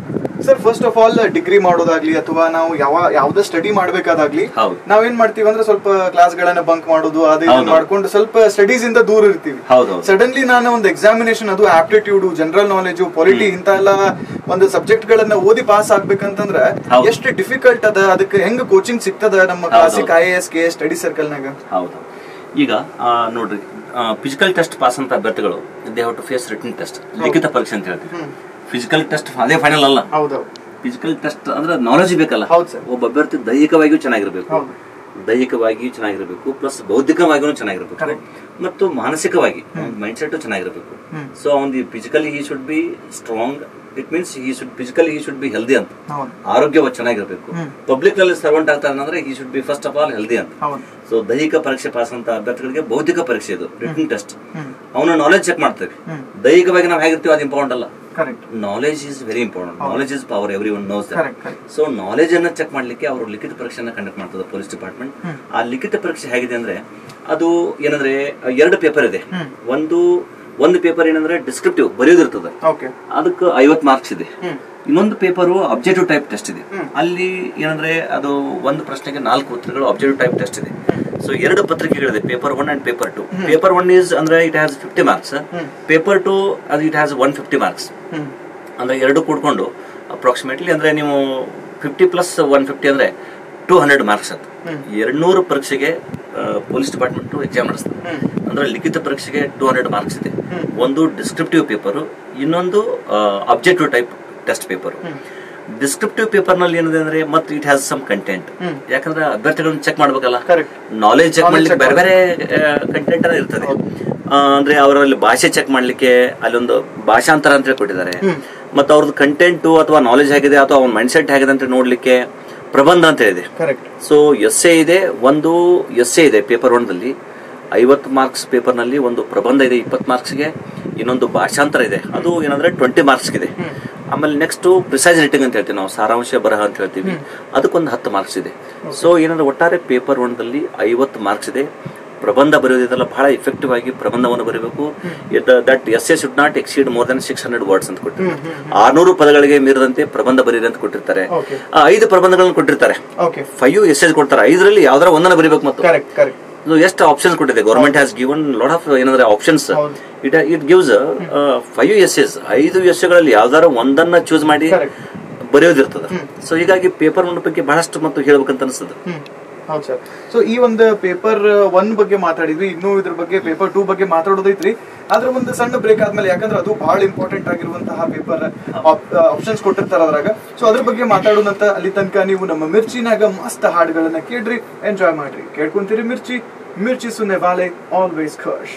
sir first of all degree ಮಾಡೋದಾಗ್ಲಿ ಅಥವಾ ನಾವು ಯಾವ ಯಾವ್ದೇ ಸ್ಟಡಿ ಮಾಡ್ಬೇಕಾದಾಗ್ಲಿ ಹೌದು. ನಾವೇನ್ ಮಾಡ್ತೀವಿ ಅಂದ್ರೆ ಸ್ವಲ್ಪ ಕ್ಲಾಸ್ ಗಳನ್ನ ಬಂಕ್ ಮಾಡೋದು ಅದು ಇದನ್ನ ಹೌದು. ಮಾಡ್ಕೊಂಡು ಸ್ವಲ್ಪ ಸ್ಟಡೀಸ್ ಇಂದ ದೂರ ಇರ್ತೀವಿ ಹೌದು ಸಡನ್ಲಿ ನಾನು ಒಂದು ಎಕ್ಸಾಮಿನೇಷನ್ ಅದು ಆಪ್ಟಿಟ್ಯೂಡ್ ಜನರಲ್ ನಾಲೆಜ್ ಪೊಲಿಟಿ ಇಂತ ಎಲ್ಲ ಒಂದು ಸಬ್ಜೆಕ್ಟ್ ಗಳನ್ನ ಓದಿ ಪಾಸ್ ಆಗ್ಬೇಕಂತಂದ್ರ ಹೌದು. ಎಷ್ಟು ಡಿಫಿಕಲ್ಟ್ ಅದ ಅದಕ್ಕೆ ಹೆಂಗ್ ಕೋಚಿಂಗ್ ಸಿಗ್ತದ ನಮ್ಮ ಹೌದು. Classic I S K study circle ನಾಗ ಹೌದು ಈಗ ಆ, ನೋಡ್ರಿ ಫಿಸಿಕಲ್ ಟೆಸ್ಟ್ ಪಾಸ್ ಅಂತ ಅಭ್ಯರ್ಥಿಗಳು they have to face written test ಲಿಖಿತ ಪರೀಕ್ಷೆ ಅಂತ ಹೇಳ್ತೀವಿ ಫಿಸಿಕಲ್ ಟೆಸ್ಟ್ ಅದೇ ಫೈನಲ್ ಅಲ್ಲ ಹೌದೌದು ಫಿಸಿಕಲ್ ಟೆಸ್ಟ್ ಅಂದ್ರೆ ನಾಲೆಜ್ ಬೇಕಲ್ಲ ಹೌದು ಸರ್ ಒಬ್ಬ ಅಭ್ಯರ್ಥಿ ದೈಹಿಕವಾಗಿಯೂ ಚೆನ್ನಾಗಿರ್ಬೇಕು ಹೌದು. ದೈಹಿಕವಾಗಿಯೂ ಚೆನ್ನಾಗಿರ್ಬೇಕು ಪ್ಲಸ್ ಬೌದ್ಧಿಕವಾಗಿಯೂ ಚೆನ್ನಾಗಿರ್ಬೇಕು Correct. ಮತ್ತು ಮಾನಸಿಕವಾಗಿ ಮೈಂಡ್ ಸೆಟ್ ಚೆನ್ನಾಗಿರ್ಬೇಕು ಹ್ಮ್. ಸೊ ಅವನ್ physically he should be strong it means he should physically he should be healthy ಅಂತ ಹೌದು ಆರೋಗ್ಯವಾಗಿ ಚೆನ್ನಾಗಿರ್ಬೇಕು ಹ್ಮ್. ಪಬ್ಲಿಕ್ ನಲ್ಲಿ ಸರ್ವೆಂಟ್ ಆಗ್ತಾರೆ ಅಂದ್ರೆ he should be first of all healthy ಅಂತ ಹೌದು ಸೊ ದೈಹಿಕ ಪರೀಕ್ಷೆ ಪಾಸ್ ಅಂತ ಅಭ್ಯರ್ಥಿಗಳಿಗೆ ಬೌದ್ಧಿಕ ಪರೀಕ್ಷೆ ಇದು ರಿಟರ್ನ್ ಟೆಸ್ಟ್ ಹ್ಮ್ ಅವನ ನಾಲೆಜ್ ಚೆಕ್ ಮಾಡ್ತೇವೆ ಹ್ಮ್ ದೈಹಿಕವಾಗಿ ನಾವು ಹೇಗಿರ್ತೀವಿ ಅದು ಇಂಪಾರ್ಟೆಂಟ್ ಅಲ್ಲ correct knowledge is very important knowledge is power everyone knows correct correct so knowledge ಅನ್ನ ಚೆಕ್ ಮಾಡ್ಲಿಕ್ಕೆ ಅವರು ಲಿಖಿತ ಪರೀಕ್ಷೆನ ಕಂಡಕ್ಟ್ ಮಾಡ್ತದೆ ಪೊಲೀಸ್ ಡಿಪಾರ್ಟ್ಮೆಂಟ್ ಹ್ಮ್. ಆ ಲಿಖಿತ ಪರೀಕ್ಷೆ ಹೇಗಿದೆ ಅಂದ್ರೆ ಅದು ಏನಂದ್ರೆ ಎರಡು ಪೇಪರ್ ಇದೆ ಹ್ಮ್. ಒಂದು ಒಂದು ಪೇಪರ್ ಏನಂದ್ರೆ ಡಿಸ್ಕ್ರಿಪ್ಟಿವ್ ಬರೆಯೋದಿರ್ತದೆ ಓಕೆ ಅದಕ್ಕೆ ಐವತ್ ಮಾರ್ಕ್ಸ್ ಇದೆ ಹ್ಮ್ ಇನ್ನೊಂದು ಪೇಪರು ಅಬ್ಜೆಕ್ಟಿವ್ ಟೈಪ್ ಟೆಸ್ಟ್ ಇದೆ ಹ್ಮ್. ಅಲ್ಲಿ ಏನಂದ್ರೆ ಅದು ಒಂದು ಪ್ರಶ್ನೆಗೆ ನಾಲ್ಕು ಉತ್ತರಗಳು ಅಬ್ಜೆಕ್ಟಿವ್ ಟೈಪ್ ಟೆಸ್ಟ್ ಇದೆ ಸೊ ಎರಡು ಪತ್ರಿಕೆಗಳಿದೆ paper one and paper two paper one is ಅಂದ್ರೆ it has fifty marks hmm. Paper two ಅದು it has one fifty marks hmm ಅಂದ್ರೆ ಎರಡು ಕೂಡ್ಕೊಂಡು ಅಪ್ರಾಕ್ಸಿಮೇಟ್ಲಿ ಅಂದ್ರೆ ನೀವು ಫಿಫ್ಟಿ ಪ್ಲಸ್ ಒನ್ ಫಿಫ್ಟಿ ಅಂದ್ರೆ ಟೂ ಹಂಡ್ರೆಡ್ ಮಾರ್ಕ್ಸ್ ಅಂತ ಹ್ಮ್. ಎರಡ್ನೂರು ಪರೀಕ್ಷೆಗೆ ಪೊಲೀಸ್ ಡಿಪಾರ್ಟ್ಮೆಂಟ್ ಎಕ್ಸಾಮ್ ನಡೆಸ್ತದೆ ಹ್ಮ್ ಅಂದ್ರೆ ಲಿಖಿತ ಪರೀಕ್ಷೆಗೆ ಟೂ ಹಂಡ್ರೆಡ್ ಮಾರ್ಕ್ಸ್ ಇದೆ ಹ್ಮ್. ಒಂದು ಡಿಸ್ಕ್ರಿಪ್ಟಿವ್ ಪೇಪರು ಇನ್ನೊಂದು objective type test paper hmm. Descriptive paper ನಲ್ಲಿ ಏನಿದೆ ಅಂದ್ರೆ ಮತ್ತೆ it has some content hmm. ಯಾಕಂದ್ರೆ ಅಭ್ಯರ್ಥಿಗಳನ್ನ ಚೆಕ್ ಮಾಡ್ಬೇಕಲ್ಲ ಕರೆಕ್ಟ್ ನಾಲೆಜ್ ಚೆಕ್ Knowledge ಮಾಡ್ಲಿಕ್ಕೆ check ಬೇರೆ ಬೇರೆ ಕಂಟೆಂಟ್ ಇರ್ತದೆ ಆ, ಅಂದ್ರೆ ಅವರಲ್ಲಿ ಭಾಷೆ ಚೆಕ್ ಮಾಡ್ಲಿಕ್ಕೆ ಅಲ್ಲೊಂದು ಭಾಷಾಂತರ ಅಂತ ಹೇಳಿ ಕೊಟ್ಟಿದ್ದಾರೆ ಹ್ಮ್. ಮತ್ತೆ ಅವ್ರದ್ದು ಕಂಟೆಂಟ್ ಅಥವಾ ನಾಲೆಜ್ ಹೇಗಿದೆ ಅಥವಾ ಅವ್ನ ಮೈಂಡ್ ಸೆಟ್ ಹೇಗಿದೆ ಅಂತ ನೋಡ್ಲಿಕ್ಕೆ ಪ್ರಬಂಧ ಅಂತ ಇದೆ ಕರೆಕ್ಟ್ ಸೊ ಎಸ್ ಎ ಇದೆ ಒಂದು ಎಸ್ ಎ ಇದೆ ಪೇಪರ್ ಒನ್ದಲ್ಲಿ ಐವತ್ತು ಮಾರ್ಕ್ಸ್ ಪೇಪರ್ನಲ್ಲಿ ಒಂದು ಪ್ರಬಂಧ ಇದೆ ಇಪ್ಪತ್ತು ಮಾರ್ಕ್ಸ್ಗೆ ಇನ್ನೊಂದು ಭಾಷಾಂತರ ಇದೆ ಅದು ಏನಂದ್ರೆ ಟ್ವೆಂಟಿ ಮಾರ್ಕ್ಸ್ಗಿದೆ ಆಮೇಲೆ ನೆಕ್ಸ್ಟ್ ಪ್ರಿಸೈಸ್ ರೇಟಿಂಗ್ ಅಂತ ಹೇಳ್ತೀವಿ ನಾವು ಸಾರಾಂಶ ಬರಹ ಅಂತ ಹೇಳ್ತೀವಿ ಅದಕ್ಕೊಂದು ಹತ್ತು ಮಾರ್ಕ್ಸ್ ಇದೆ ಸೊ ಏನಂದ್ರೆ ಒಟ್ಟಾರೆ ಪೇಪರ್ ಒನ್ದಲ್ಲಿ ಐವತ್ತು ಮಾರ್ಕ್ಸ್ ಇದೆ ಪ್ರಬಂಧ ಬರೆಯೋದಿದೆಲ್ಲ ಬಹಳ ಇಫೆಕ್ಟಿವ್ ಆಗಿ ಪ್ರಬಂಧವನ್ನು ಬರೀಬೇಕು that essay should not exceed more than six hundred words ಅಂತ ಕೊಟ್ಟಿರ್ತಾರೆ ಆರ್ನೂರು ಪದಗಳಿಗೆ ಮೀರದಂತೆ ಪ್ರಬಂಧ ಬರೀರಿ ಅಂತ ಕೊಟ್ಟಿರ್ತಾರೆ ಓಕೆ ಆ, ಐದು ಪ್ರಬಂಧಗಳನ್ನು ಕೊಟ್ಟಿರ್ತಾರೆ ಓಕೆ ಫೈವ್ ಎಸ್ ಕೊಡ್ತಾರೆ ಐದರಲ್ಲಿ ಯಾವ್ದಾರ ಒಂದನ್ನ ಬರೀಬೇಕು ಮತ್ತು ಕರೆಕ್ಟ್ ಕರೆಕ್ಟ್ ಇದು ಎಷ್ಟು ಆಪ್ಷನ್ಸ್ ಕೊಟ್ಟಿದೆ government has given lot of ಏನಂದ್ರೆ ಆಪ್ಷನ್ಸ್ ಹೌದು. It it gives five essays ಐದು ಎಸ್ ಗಳಲ್ಲಿ ಯಾವ್ದಾರ ಒಂದನ್ನ ಚೂಸ್ ಮಾಡಿ Correct. ಬರೆಯೋದಿರ್ತದೆ ಸೊ ಹೀಗಾಗಿ ಪೇಪರ್ ಒನ್ ಬಗ್ಗೆ ಬಹಳಷ್ಟು ಮತ್ತು ಹೇಳ್ಬೇಕಂತ ಅನಿಸ್ತದೆ ಹ್ಮ್ ಹೌದು ಸರ್ ಸೊ ಈ ಒಂದು ಪೇಪರ್ ಒನ್ ಬಗ್ಗೆ ಮಾತಾಡಿದ್ವಿ ಇನ್ನೂ ಇದ್ರ ಬಗ್ಗೆ ಪೇಪರ್ ಟೂ ಬಗ್ಗೆ ಮಾತಾಡೋದೈತ್ರಿ ಆದ್ರೆ ಒಂದು ಸಣ್ಣ ಬ್ರೇಕ್ ಆದ್ಮೇಲೆ ಯಾಕಂದ್ರೆ ಅದು ಬಹಳ ಇಂಪಾರ್ಟೆಂಟ್ ಆಗಿರುವಂತಹ ಪೇಪರ್ ಆಪ್ಷನ್ಸ್ ಕೊಟ್ಟಿರ್ತಾರ ಅದ್ರಾಗ ಸೊ ಅದ್ರ ಬಗ್ಗೆ ಮಾತಾಡೋದಂತ ಅಲ್ಲಿ ತನಕ ನೀವು ನಮ್ಮ ಮಿರ್ಚಿನಾಗ ಮಸ್ತ್ ಹಾಡುಗಳನ್ನ ಕೇಳ್ರಿ ಎಂಜಾಯ್ ಮಾಡ್ರಿ ಕೇಳ್ಕೊಂತೀರಿ ಮಿರ್ಚಿ ಮಿರ್ಚಿ ಸುನ್ನೆ ಬಾಲೆ ಆಲ್ವೇಸ್ ಖುಷ್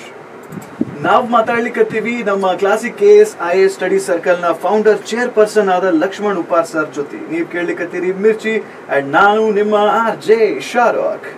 ನಾವ್ ಮಾತಾಡ್ಲಿಕ್ಕತ್ತೀವಿ ನಮ್ಮ classic K S I S study circle ನ ಫೌಂಡರ್ ಚೇರ್ ಪರ್ಸನ್ ಆದ ಲಕ್ಷ್ಮಣ್ ಉಪಾರ್ ಸರ್ ಜೊತೆ ನೀವ್ ಕೇಳಲಿಕ್ಕತ್ತೀರಿ ಮಿರ್ಚಿ ಅಂಡ್ ನಾನು ನಿಮ್ಮ ಆರ್ ಜೆ ಶಾರುಖ್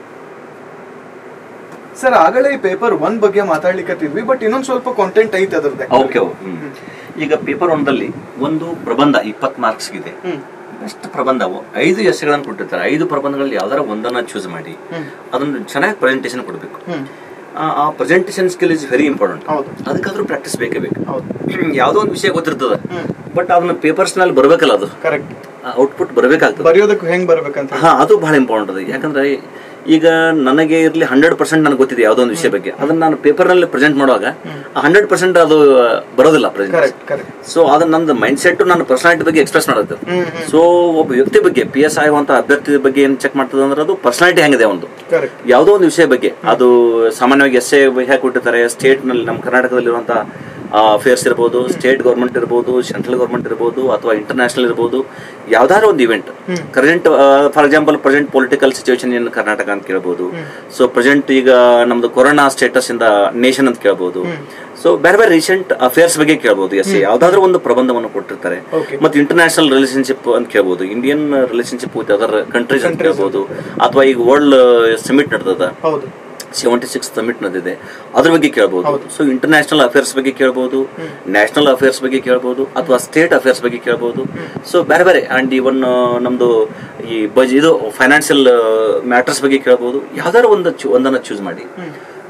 ಸರ್ ಆಗಲೇ ಪೇಪರ್ ಒನ್ ಬಗ್ಗೆ ಮಾತಾಡ್ಲಿಕ್ಕತ್ತಿದ್ವಿ ಬಟ್ ಇನ್ನೊಂದ್ ಸ್ವಲ್ಪ ಕಾಂಟೆಂಟ್ ಐತೆ ಅದ್ರದ್ದೆ ಓಕೆ ಈಗ ಪೇಪರ್ ಒಂದಲ್ಲಿ ಒಂದು ಪ್ರಬಂಧ ಇಪ್ಪತ್ತು ಮಾರ್ಕ್ಸ್ ಇದೆ ಹ್ಮ್ ಬೆಸ್ಟ್ ಪ್ರಬಂಧವು ಐದು ಎಸ್ಗಳನ್ನು ಕೊಟ್ಟಿರ್ತಾರೆ ಐದು ಪ್ರಬಂಧಗಳಲ್ಲಿ ಯಾವ್ದಾರ ಒಂದನ್ನ ಚೂಸ್ ಮಾಡಿ ಹ್ಮ್ ಅದನ್ನು ಚೆನ್ನಾಗಿ ಪ್ರೆಸೆಂಟೇಷನ್ ಕೊಡಬೇಕು ಹ್ಮ್ ಆ presentation skill is very important ಹೌದು ಅದಕ್ಕಾದ್ರೂ ಪ್ರಾಕ್ಟೀಸ್ ಬೇಕೇ ಬೇಕು ಹೌದು ಯಾವುದೋ ಒಂದು ವಿಷಯ ಗೊತ್ತಿರ್ತದೆ ಹ್ಮ್ ಬಟ್ ಅದನ್ನ ಪೇಪರ್ಸ್ ನಲ್ಲಿ ಬರ್ಬೇಕಲ್ಲ ಅದು ಕರೆಕ್ಟ್ ಔಟ್ಪುಟ್ ಬರಬೇಕಾಗ್ತದೆ ಬರೆಯೋದಕ್ಕೆ ಹೆಂಗ್ ಬರ್ಬೇಕಂತ ಹಾ ಅದು ಬಹಳ ಇಂಪಾರ್ಟೆಂಟ್ ಅದು ಯಾಕಂದ್ರೆ ಈಗ ನನಗೆ ಇರ್ಲಿ ಹಂಡ್ರೆಡ್ ಪರ್ಸೆಂಟ್ ನನಗೆ ಗೊತ್ತಿದೆ ಯಾವುದೋ ಒಂದು ವಿಷಯ ಬಗ್ಗೆ ಅದನ್ನ ನಾನು ಪೇಪರ್ ನಲ್ಲಿ ಪ್ರೆಸೆಂಟ್ ಮಾಡುವಾಗ ಹಂಡ್ರೆಡ್ ಪರ್ಸೆಂಟ್ ಅದು ಬರೋದಿಲ್ಲ ಪ್ರೆಸೆಂಟ್ ಕರೆಕ್ಟ್ ಕರೆಕ್ಟ್ ಸೊ ಅದನ್ನ ನಂದು ಮೈಂಡ್ ಸೆಟ್ ನನ್ನ ಪರ್ಸನಾಲಿಟಿ ಬಗ್ಗೆ ಎಕ್ಸ್ಪ್ರೆಸ್ ಮಾಡುತ್ತೆ ಹ್ಮ್ ಹ್ಮ್ ಸೊ ಒಬ್ಬ ವ್ಯಕ್ತಿ ಬಗ್ಗೆ ಪಿ ಎಸ್ ಆಗುವಂತ ಅಭ್ಯರ್ಥಿ ಬಗ್ಗೆ ಏನ್ ಚೆಕ್ ಮಾಡ್ತದೆ ಅಂದ್ರೆ ಅದು ಪರ್ಸನಾಲಿಟಿ ಹೆಂಗಿದೆ ಒಂದು ಕರೆಕ್ಟ್ ಯಾವುದೋ ಒಂದು ವಿಷಯ ಬಗ್ಗೆ ಅದು ಸಾಮಾನ್ಯವಾಗಿ ಎಸ್ ಎ ಹೇಗೆ ಕೊಟ್ಟಿರ್ತಾರೆ ಸ್ಟೇಟ್ ನಲ್ಲಿ ನಮ್ಮ ಕರ್ನಾಟಕದಲ್ಲಿರುವಂತ ಅಫೇರ್ಸ್ ಇರ್ಬೋದು ಸ್ಟೇಟ್ ಗೌರ್ಮೆಂಟ್ ಇರ್ಬೋದು ಸೆಂಟ್ರಲ್ ಗೌರ್ಮೆಂಟ್ ಇರ್ಬೋದು ಅಥವಾ ಇಂಟರ್ನ್ಯಾಷನಲ್ ಇರ್ಬೋದು ಯಾವ್ದಾದ್ರು ಒಂದು event current for example present political situation in Karnataka ಅಂತ ಕೇಳ್ಬೋದು ಸೊ ಪ್ರೆಸೆಂಟ್ ಈಗ ನಮ್ದು ಕೊರೋನಾ ಸ್ಟೇಟಸ್ ಇಂದ ನೇಷನ್ ಅಂತ ಕೇಳ್ಬೋದು ಸೊ ಬೇರೆ ಬೇರೆ ರೀಸೆಂಟ್ ಅಫೇರ್ಸ್ ಬಗ್ಗೆ ಕೇಳ್ಬೋದು ಎಸ್ ಯಾವ್ದಾದ್ರು ಒಂದು ಪ್ರಬಂಧವನ್ನು ಕೊಟ್ಟಿರ್ತಾರೆ Okay. ಮತ್ತೆ ಇಂಟರ್ನ್ಯಾಷನಲ್ ರಿಲೇಶನ್ಶಿಪ್ ಅಂತ ಕೇಳ್ಬೋದು Indian relationship with other countries ಅಂತ ಕೇಳ್ಬೋದು ಅಥವಾ ಈಗ ವರ್ಲ್ಡ್ ಸಮಿಟ್ ನಡೆದದ ಹೌದು ಸೆವೆಂಟಿ ಸಿಕ್ಸ್ ಸಮಿಟ್ ನಡೆದಿದೆ ಅದ್ರ ಬಗ್ಗೆ ಕೇಳ್ಬೋದು ಸೊ ಇಂಟರ್ನ್ಯಾಷನಲ್ ಅಫೇರ್ಸ್ ಬಗ್ಗೆ ಕೇಳ್ಬೋದು ನ್ಯಾಷನಲ್ ಅಫೇರ್ಸ್ ಬಗ್ಗೆ ಕೇಳ್ಬೋದು ಅಥವಾ ಸ್ಟೇಟ್ ಅಫೇರ್ಸ್ ಬಗ್ಗೆ ಕೇಳ್ಬೋದು ಸೊ ಬೇರೆ ಬೇರೆ ಅಂಡ್ ಇವನ್ ನಮ್ದು ಈ ಬಜ್ ಇದು ಫೈನಾನ್ಷಿಯಲ್ ಮ್ಯಾಟರ್ಸ್ ಬಗ್ಗೆ ಕೇಳ್ಬೋದು ಯಾವ್ದಾದ್ರು ಒಂದು ಚು- ಒಂದನ್ನ ಚೂಸ್ ಮಾಡಿ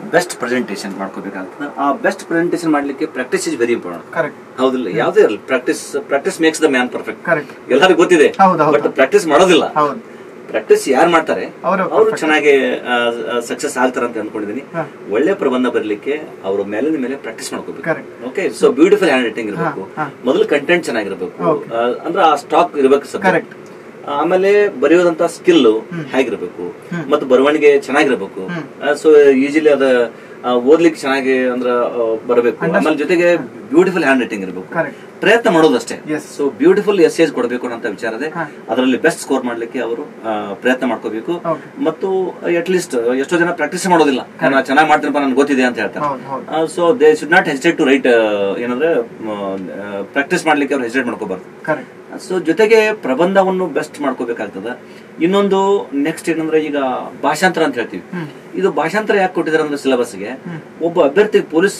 ಬೆಸ್ಟ್ ಪ್ರೆಸೆಂಟೇಷನ್ ಮಾಡ್ಕೋಬೇಕಾಗ್ತದೆ ಆ ಬೆಸ್ಟ್ ಪ್ರೆಸೆಂಟೇಷನ್ ಮಾಡ್ಲಿಕ್ಕೆ practice is very important correct ಹೌದಿಲ್ಲ ಯಾವುದೇ ಇರಲಿ practice practice makes the man perfect correct ಎಲ್ಲರಿಗೂ ಗೊತ್ತಿದೆ ಹೌದು, ಹೌದು. ಬಟ್ ಪ್ರಾಕ್ಟೀಸ್ ಮಾಡೋದಿಲ್ಲ ಹೌದು ಪ್ರಾಕ್ಟೀಸ್ ಯಾರು ಮಾಡ್ತಾರೆ ಅವ್ರು ಅವರು ಚೆನ್ನಾಗಿ ಸಕ್ಸಸ್ ಆಗ್ತಾರೆ ಅಂತ ಅಂದ್ಕೊಂಡಿದ್ದೀನಿ ಹಾ. ಒಳ್ಳೆ ಪ್ರಬಂಧ ಬರ್ಲಿಕ್ಕೆ ಅವರು ಮೇಲಿನ ಮೇಲೆ ಪ್ರಾಕ್ಟೀಸ್ ಮಾಡ್ಕೋಬೇಕು Correct. Okay so beautiful handwriting ಇರಬೇಕು ಹಾ, ಹಾ. ಮೊದಲು ಕಂಟೆಂಟ್ ಚೆನ್ನಾಗಿರ್ಬೇಕು Okay. ಆ, ಅಂದ್ರೆ ಆ ಸ್ಟಾಕ್ ಇರಬೇಕು ಸರ್ Correct. ಆಮೇಲೆ ಬರೆಯೋದಂತ ಸ್ಕಿಲ್ ಹೇಗಿರ್ಬೇಕು ಮತ್ತು ಬರವಣಿಗೆ ಚೆನ್ನಾಗಿರ್ಬೇಕು ಸೊ ಈಸಿಲಿ ಅದ ಆ, ಓದ್ಲಿಕ್ಕೆ ಚೆನ್ನಾಗಿ ಅಂದ್ರ ಆ, ಬರಬೇಕು ಆಮೇಲೆ ಜೊತೆಗೆ ಬ್ಯೂಟಿಫುಲ್ ಹ್ಯಾಂಡ್ ರೈಟಿಂಗ್ ಇರಬೇಕು ಕರೆಕ್ಟ್ ಪ್ರಯತ್ನ ಮಾಡೋದಷ್ಟೇ Yes. So beautiful essay ಕೊಡಬೇಕು ಅಂತ ವಿಚಾರ ಇದೆ ಹಾ. ಅದರಲ್ಲಿ ಬೆಸ್ಟ್ ಸ್ಕೋರ್ ಮಾಡ್ಲಿಕ್ಕೆ ಅವರು ಆ, ಪ್ರಯತ್ನ ಮಾಡ್ಕೋಬೇಕು Okay. ಮತ್ತು ಅಟ್ ಲೀಸ್ಟ್ ಎಷ್ಟೋ ಜನ ಪ್ರಾಕ್ಟೀಸ್ ಮಾಡೋದಿಲ್ಲ ನಾನು ಚೆನ್ನಾಗಿ ಮಾಡ್ತೀನಪ್ಪ ನನ್ಗೆ ಗೊತ್ತಿದೆ ಅಂತ ಹೇಳ್ತಾರೆ ಹೌದು ಹೌದು so they should not hesitate to write ಏನಂದ್ರೆ ಪ್ರಾಕ್ಟೀಸ್ ಮಾಡ್ಲಿಕ್ಕೆ ಅವ್ರು ಹೆಸಿಟೇಟ್ ಮಾಡ್ಕೋಬಾರ್ದು ಕರೆಕ್ಟ್ ಸೊ ಜೊತೆಗೆ ಪ್ರಬಂಧವನ್ನು ಬೆಸ್ಟ್ ಮಾಡ್ಕೋಬೇಕಾಗ್ತದ ಇನ್ನೊಂದು ನೆಕ್ಸ್ಟ್ ಏನಂದ್ರೆ ಈಗ ಭಾಷಾಂತರ ಅಂತ ಹೇಳ್ತೀವಿ ಇದು ಭಾಷಾಂತರ ಯಾಕೆ ಕೊಟ್ಟಿದ್ದಾರೆ ಅಂದ್ರೆ ಸಿಲೆಬಸ್ಗೆ ಒಬ್ಬ ಅಭ್ಯರ್ಥಿ ಪೊಲೀಸ್